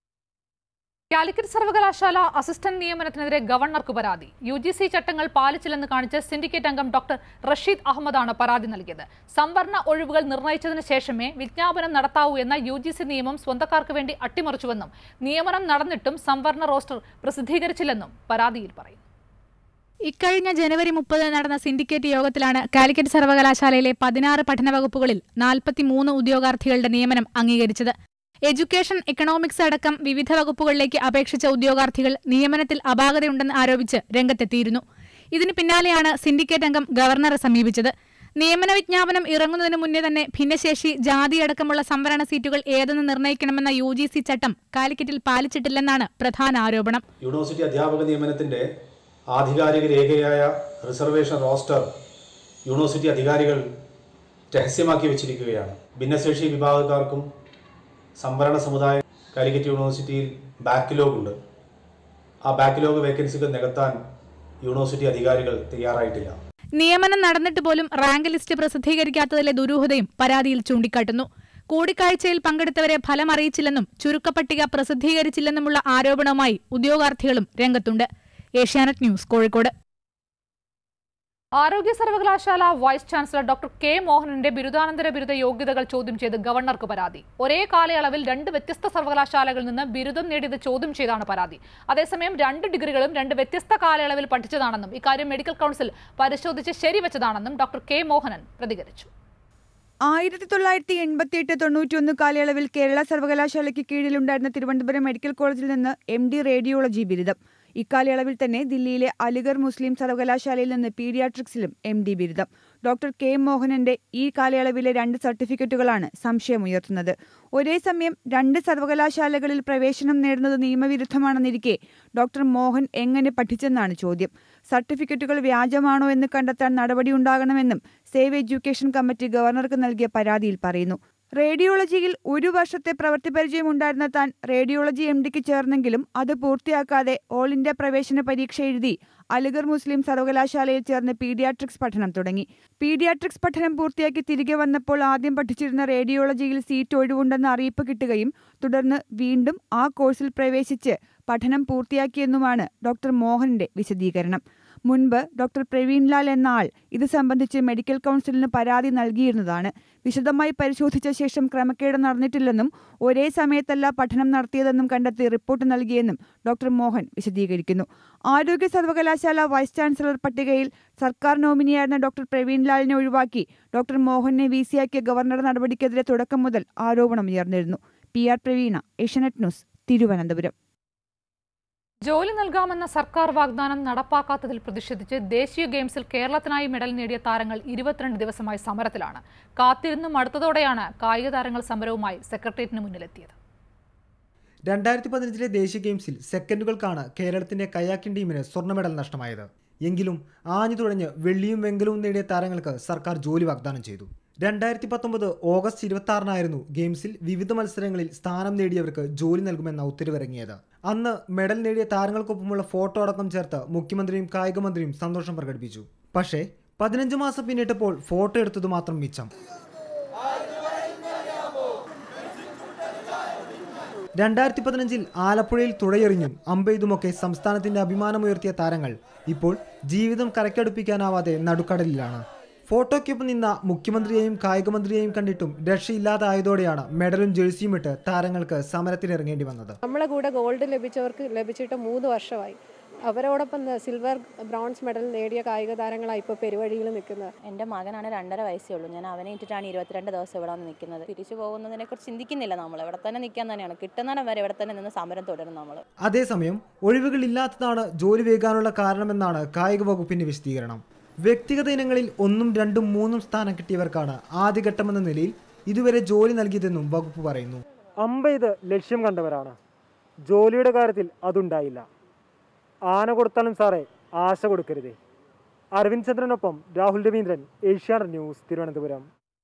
കാലിക്കറ്റ് സർവകലാശാല അസിസ്റ്റന്റ് നിയമനത്തിനെതിരെ ഗവർണർക്ക് പരാതി യു ജി സി ചട്ടങ്ങൾ പാലിച്ചില്ലെന്ന് കാണിച്ച് സിൻഡിക്കേറ്റ് അംഗം ഡോക്ടർ റഷീദ് അഹമ്മദാണ് പരാതി നൽകിയത് സംവരണ ഒഴിവുകൾ നിർണയിച്ചതിന് ശേഷമേ വിജ്ഞാപനം നടത്താവൂ എന്ന യു ജി സി നിയമം സ്വന്തക്കാർക്ക് വേണ്ടി അട്ടിമറിച്ചുവെന്നും നിയമനം നടന്നിട്ടും സംവരണ റോസ്റ്റർ പ്രസിദ്ധീകരിച്ചില്ലെന്നും പരാതിയിൽ പറയുന്നു ഇക്കഴിഞ്ഞ ജനുവരി മുപ്പത് നടന്ന സിൻഡിക്കേറ്റ് യോഗത്തിലാണ് കാലിക്കറ്റ് സർവകലാശാലയിലെ പതിനാറ് പഠന വകുപ്പുകളിൽ നാൽപ്പത്തിമൂന്ന് ഉദ്യോഗാർത്ഥികളുടെ നിയമനം അംഗീകരിച്ചത് എഡ്യൂക്കേഷൻ എക്കണോമിക്സ് അടക്കം വിവിധ വകുപ്പുകളിലേക്ക് അപേക്ഷിച്ച ഉദ്യോഗാർത്ഥികൾ നിയമനത്തിൽ അപാകതയുണ്ടെന്ന് ആരോപിച്ച് രംഗത്തെത്തിയിരുന്നു ഇതിന് പിന്നാലെയാണ് സിൻഡിക്കേറ്റ് അംഗം ഗവർണറെ സമീപിച്ചത് നിയമന വിജ്ഞാപനം ഇറങ്ങുന്നതിന് മുന്നേ തന്നെ ഭിന്നശേഷി ജാതിയടക്കമുള്ള സംവരണ സീറ്റുകൾ ഏതെന്ന് നിർണ്ണയിക്കണമെന്ന യു ജി സി ചട്ടം കാലിക്കറ്റിൽ പാലിച്ചിട്ടില്ലെന്നാണ് പ്രധാന ആരോപണം യൂണിവേഴ്സിറ്റി അധ്യാപക നിയമനത്തിൻ്റെ ആധികാരിക രേഖയായ റിസർവേഷൻ റോസ്റ്റർ യൂണിവേഴ്സിറ്റി അധികാരികൾ രഹസ്യമാക്കി വെച്ചിരിക്കുകയാണ് ഭിന്നശേഷി വിഭാഗക്കാർക്കും സംവരണ സമുദായം കാലിക്കറ്റ് യൂണിവേഴ്സിറ്റിയിൽ ബാക്ക്ലോഗ് ഉണ്ട് ആ ബാക്ക്ലോഗ് വേക്കൻസികൾ നികത്താൻ യൂണിവേഴ്സിറ്റി അധികാരികൾ തയ്യാറായിട്ടില്ല നിയമനം നടന്നിട്ട് പോലും റാങ്ക് ലിസ്റ്റ് പ്രസിദ്ധീകരിക്കാത്തതിലെ ദുരൂഹതയും പരാതിയിൽ ചൂണ്ടിക്കാട്ടുന്നു കൂടിക്കാഴ്ചയിൽ പങ്കെടുത്തവരെ ഫലം അറിയിച്ചില്ലെന്നും ചുരുക്കപ്പട്ടിക പ്രസിദ്ധീകരിച്ചില്ലെന്നുമുള്ള ആരോപണവുമായി ഉദ്യോഗാർത്ഥികളും രംഗത്തുണ്ട് ഏഷ്യാനെറ്റ് ന്യൂസ് കോഴിക്കോട് ആരോഗ്യ സർവകലാശാല വൈസ് ചാൻസലർ ഡോക്ടർ കെ മോഹനന്റെ ബിരുദാനന്തര ബിരുദ യോഗ്യതകൾ ചോദ്യം ചെയ്ത് ഗവർണർക്ക് പരാതി ഒരേ കാലയളവിൽ രണ്ട് വ്യത്യസ്ത സർവകലാശാലകളിൽ നിന്ന് ബിരുദം നേടിയത് ചോദ്യം ചെയ്താണ് പരാതി അതേസമയം രണ്ട് ഡിഗ്രികളും രണ്ട് വ്യത്യസ്ത കാലയളവിൽ പഠിച്ചതാണെന്നും ഇക്കാര്യം മെഡിക്കൽ കൗൺസിൽ പരിശോധിച്ച് ശരിവെച്ചതാണെന്നും ഡോക്ടർ കെ മോഹനൻ പ്രതികരിച്ചു ആയിരത്തി തൊള്ളായിരത്തി എൺപത്തിയെട്ട് തൊണ്ണൂറ്റിയൊന്ന് കാലയളവിൽ കേരള സർവകലാശാലയ്ക്ക് കീഴിലുണ്ടായിരുന്ന തിരുവനന്തപുരം മെഡിക്കൽ കോളേജിൽ നിന്ന് എം ഡി റേഡിയോളജി ബിരുദം ഇക്കാലയളവിൽ തന്നെ ദില്ലിയിലെ അലിഗർ മുസ്ലിം സർവകലാശാലയിൽ നിന്ന് പീഡിയാട്രിക്സിലും എം ഡി ബിരുദം ഡോക്ടർ കെ മോഹനന്റെ ഈ കാലയളവിലെ രണ്ട് സർട്ടിഫിക്കറ്റുകളാണ് സംശയമുയർത്തുന്നത് ഒരേ സമയം രണ്ട് സർവകലാശാലകളിൽ പ്രവേശനം നേടുന്നത് നിയമവിരുദ്ധമാണെന്നിരിക്കെ ഡോക്ടർ മോഹൻ എങ്ങനെ പഠിച്ചെന്നാണ് ചോദ്യം സർട്ടിഫിക്കറ്റുകൾ വ്യാജമാണോ എന്ന് കണ്ടെത്താൻ നടപടിയുണ്ടാകണമെന്നും സേവ് എഡ്യൂക്കേഷൻ കമ്മിറ്റി ഗവർണർക്ക് നൽകിയ പരാതിയിൽ പറയുന്നു റേഡിയോളജിയിൽ ഒരു വർഷത്തെ പ്രവൃത്തി പരിചയമുണ്ടായിരുന്ന താൻ റേഡിയോളജി എം ഡിക്ക് ചേർന്നെങ്കിലും അത് പൂർത്തിയാക്കാതെ ഓൾ ഇന്ത്യ പ്രവേശന പരീക്ഷ എഴുതി അലിഗർ മുസ്ലിം സർവകലാശാലയിൽ ചേർന്ന് പീഡിയാട്രിക്സ് പഠനം തുടങ്ങി പീഡിയാട്രിക്സ് പഠനം പൂർത്തിയാക്കി തിരികെ വന്നപ്പോൾ ആദ്യം പഠിച്ചിരുന്ന റേഡിയോളജിയിൽ സീറ്റ് ഒഴിവുണ്ടെന്ന് അറിയിപ്പ് കിട്ടുകയും തുടർന്ന് വീണ്ടും ആ കോഴ്സിൽ പ്രവേശിച്ച് പഠനം പൂർത്തിയാക്കിയെന്നുമാണ് ഡോക്ടർ മോഹന്റെ വിശദീകരണം മുൻപ് ഡോക്ടർ പ്രവീൺലാൽ എന്ന ആൾ ഇത് സംബന്ധിച്ച് മെഡിക്കൽ കൗൺസിലിന് പരാതി നൽകിയിരുന്നതാണ് വിശദമായി പരിശോധിച്ച ശേഷം ക്രമക്കേട് നടന്നിട്ടില്ലെന്നും ഒരേ സമയത്തല്ല പഠനം നടത്തിയതെന്നും കണ്ടെത്തി റിപ്പോർട്ട് നൽകിയെന്നും ഡോക്ടർ മോഹൻ വിശദീകരിക്കുന്നു ആരോഗ്യ സർവകലാശാല വൈസ് ചാൻസലർ പട്ടികയിൽ സർക്കാർ നോമിനിയായിരുന്ന ഡോക്ടർ പ്രവീൺലാലിനെ ഒഴിവാക്കി ഡോക്ടർ മോഹനെ വിസിയാക്കിയ ഗവർണർ നടപടിക്കെതിരെ തുടക്കം മുതൽ ആരോപണമുയർന്നിരുന്നു P R Praveena Asianet news Thiruvananthapuram ജോലി നൽകാമെന്ന സർക്കാർ വാഗ്ദാനം നടപ്പാക്കാത്തതിൽ പ്രതിഷേധിച്ച് ദേശീയ ഗെയിംസിൽ കേരളത്തിനായി മെഡൽ നേടിയ താരങ്ങൾ ഇരുപത്തിരണ്ട് ദിവസമായി സമരത്തിലാണ് കാത്തിരുന്നും അടുത്തതോടെയാണ് കായിക താരങ്ങൾ സമരവുമായി സെക്രട്ടേറിയറ്റിന് മുന്നിലെത്തിയത് രണ്ടായിരത്തി പതിനഞ്ചിലെ ദേശീയ ഗെയിംസിൽ സെക്കൻഡുകൾക്കാണ് കേരളത്തിന്റെ കയാക്കിംഗ് ടീമിന് സ്വർണ്ണ മെഡൽ നഷ്ടമായത് എങ്കിലും ആഞ്ഞു തുഴഞ്ഞ് വെള്ളിയും വെങ്കലവും നേടിയ താരങ്ങൾക്ക് സർക്കാർ ജോലി വാഗ്ദാനം ചെയ്തു രണ്ടായിരത്തി പത്തൊമ്പത് ഓഗസ്റ്റ് ഇരുപത്തി ആറിനായിരുന്നു ഗെയിംസിൽ വിവിധ മത്സരങ്ങളിൽ സ്ഥാനം നേടിയവർക്ക് ജോലി നൽകുമെന്ന ഉത്തരവിറങ്ങിയത് അന്ന് മെഡൽ നേടിയ താരങ്ങൾക്കൊപ്പമുള്ള ഫോട്ടോ അടക്കം ചേർത്ത് മുഖ്യമന്ത്രിയും കായിക മന്ത്രിയും സന്തോഷം പ്രകടിപ്പിച്ചു പക്ഷേ പതിനഞ്ച് മാസം പിന്നിട്ടപ്പോൾ ഫോട്ടോ എടുത്തത് മാത്രം മിച്ചം രണ്ടായിരത്തി പതിനഞ്ചിൽ ആലപ്പുഴയിൽ തുഴയെറിഞ്ഞും അമ്പെയ്തുമൊക്കെ സംസ്ഥാനത്തിന്റെ അഭിമാനമുയർത്തിയ താരങ്ങൾ ഇപ്പോൾ ജീവിതം കരക്കടുപ്പിക്കാനാവാതെ നടുക്കടലിലാണ് ഫോട്ടോയ്ക്കൊപ്പം നിന്ന മുഖ്യമന്ത്രിയെയും കായികമന്ത്രിയെയും കണ്ടിട്ടും രക്ഷയില്ലാതായതോടെയാണ് മെഡലും ജേഴ്സിയും ഇട്ട് താരങ്ങൾക്ക് സമരത്തിനിറങ്ങേണ്ടി വന്നത് നമ്മളെ കൂടെ ഗോൾഡ് ലഭിച്ചവർക്ക് ലഭിച്ചിട്ട് മൂന്ന് വർഷമായി അവരോടൊപ്പം സിൽവർ ബ്രോൺസ് മെഡൽ നേടിയ കായിക താരങ്ങളാണ് ഇപ്പോൾ പെരുവഴിയിൽ നിൽക്കുന്നത് എൻ്റെ മകനാണ് രണ്ടര വയസ്സേ ഉള്ളൂ ഞാൻ അവനെ ഇട്ടിട്ടാണ് ഇരുപത്തിരണ്ട് ദിവസം ഇവിടെ വന്ന് നിൽക്കുന്നത് തിരിച്ചു പോകുന്നതിനെ കുറിച്ച് ചിന്തിക്കുന്നില്ല നമ്മൾ ഇവിടെ തന്നെ നിൽക്കാൻ തന്നെയാണ് കിട്ടുന്നിടം വരെ ഇവിടെ തന്നെ നിന്ന് സമരം തുടരും നമ്മൾ അതേസമയം ഒഴിവുകളില്ലാത്തതാണ് ജോലി വേകാനുള്ള കാരണമെന്നാണ് കായിക വകുപ്പിന്റെ വിശദീകരണം വ്യക്തിഗത ഇനങ്ങളിൽ ഒന്നും രണ്ടും മൂന്നും സ്ഥാനം കിട്ടിയവർക്കാണ് ആദ്യഘട്ടമെന്ന നിലയിൽ ഇതുവരെ ജോലി നൽകിയതെന്നും വകുപ്പ് പറയുന്നു അമ്പെയ്ത് ലക്ഷ്യം കണ്ടവരാണ് ജോലിയുടെ കാര്യത്തിൽ അതുണ്ടായില്ല ആന കൊടുത്താലും സാറേ ആശ കൊടുക്കരുതേ അരവിന്ദ് ചന്ദ്രനൊപ്പം രാഹുൽ രവീന്ദ്രൻ ഏഷ്യാനെറ്റ് ന്യൂസ് തിരുവനന്തപുരം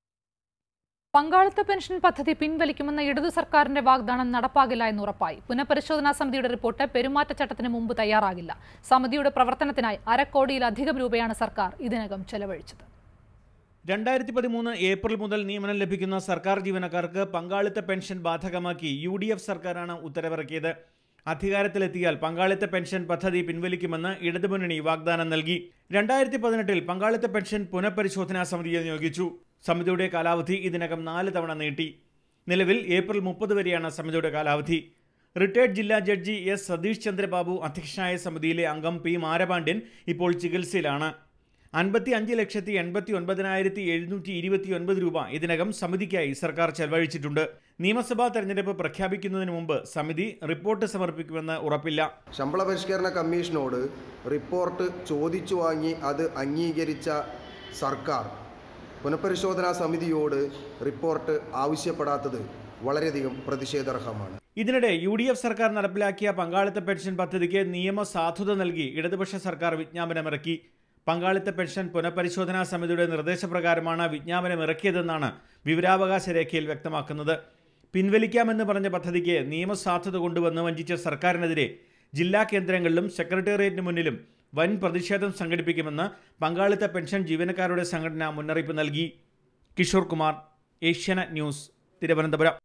പങ്കാളിത്ത പെൻഷൻ പദ്ധതി പിൻവലിക്കുമെന്ന ഇടതു സർക്കാരിന്റെ വാഗ്ദാനം നടപ്പാകില്ല എന്ന് ഉറപ്പായി പുനഃപരിശോധനാ സമിതിയുടെ റിപ്പോർട്ട് പെരുമാറ്റച്ചട്ടത്തിന് മുമ്പ് തയ്യാറാകില്ല സമിതിയുടെ പ്രവർത്തനത്തിനായി അരക്കോടിയിലധികം രൂപയാണ് സർക്കാർ ഇതിനകം ചെലവഴിച്ചത് രണ്ടായിരത്തി പതിമൂന്ന് ഏപ്രിൽ മുതൽ നിയമനം ലഭിക്കുന്ന സർക്കാർ ജീവനക്കാർക്ക് പങ്കാളിത്ത പെൻഷൻ ബാധകമാക്കി യു ഡി എഫ് സർക്കാരാണ് ഉത്തരവിറക്കിയത് അധികാരത്തിലെത്തിയാൽ പങ്കാളിത്ത പെൻഷൻ പദ്ധതി പിൻവലിക്കുമെന്ന് ഇടതുമുന്നണി വാഗ്ദാനം നൽകി രണ്ടായിരത്തി പതിനെട്ടിൽ പങ്കാളിത്ത പെൻഷൻ പുനഃപരിശോധനാ സമിതിയെ നിയോഗിച്ചു സമിതിയുടെ കാലാവധി ഇതിനകം നാല് തവണ നീട്ടി നിലവിൽ ഏപ്രിൽ മുപ്പത് വരെയാണ് സമിതിയുടെ കാലാവധി റിട്ടയർഡ് ജില്ലാ ജഡ്ജി എസ് സതീഷ് ചന്ദ്രബാബു അധ്യക്ഷനായ സമിതിയിലെ അംഗം പി മാരപാണ്ഡ്യൻ ഇപ്പോൾ ചികിത്സയിലാണ് അൻപത്തി അഞ്ച് ലക്ഷത്തി എൺപത്തി ഒൻപതിനായിരത്തി എഴുന്നൂറ്റി ഇരുപത്തി ഒൻപത് രൂപ ഇതിനകം സമിതിക്കായി സർക്കാർ ചെലവഴിച്ചിട്ടുണ്ട് നിയമസഭാ തെരഞ്ഞെടുപ്പ് പ്രഖ്യാപിക്കുന്നതിന് മുമ്പ് സമിതി റിപ്പോർട്ട് സമർപ്പിക്കുമെന്ന് ഉറപ്പില്ല ശമ്പള പരിഷ്കരണ കമ്മീഷനോട് റിപ്പോർട്ട് ചോദിച്ചു വാങ്ങി അത് അംഗീകരിച്ച സർക്കാർ പുനഃപരിശോധനാ സമിതിയോട് റിപ്പോർട്ട് ആവശ്യപ്പെടാത്തത് വളരെയധികം പ്രതിഷേധാർഹമാണ് ഇതിനിടെ യു ഡി എഫ് സർക്കാർ നടപ്പിലാക്കിയ പങ്കാളിത്ത പെൻഷൻ പദ്ധതിക്ക് നിയമസാധുത നൽകി ഇടതുപക്ഷ സർക്കാർ വിജ്ഞാപനമിറക്കി പങ്കാളിത്ത പെൻഷൻ പുനഃപരിശോധനാ സമിതിയുടെ നിർദ്ദേശപ്രകാരമാണ് വിജ്ഞാപനം ഇറക്കിയതെന്നാണ് വിവരാവകാശ രേഖയിൽ വ്യക്തമാക്കുന്നത് പിൻവലിക്കാമെന്ന് പറഞ്ഞ പദ്ധതിക്ക് നിയമസാധുത കൊണ്ടുവന്ന് വഞ്ചിച്ച സർക്കാരിനെതിരെ ജില്ലാ കേന്ദ്രങ്ങളിലും സെക്രട്ടേറിയറ്റിന് മുന്നിലും വൻ പ്രതിഷേധം സംഘടിപ്പിക്കുമെന്ന് പങ്കാളിത്ത പെൻഷൻ ജീവനക്കാരുടെ സംഘടന മുന്നറിയിപ്പ് നൽകി കിഷോർ കുമാർ ഏഷ്യാനെറ്റ് ന്യൂസ് തിരുവനന്തപുരം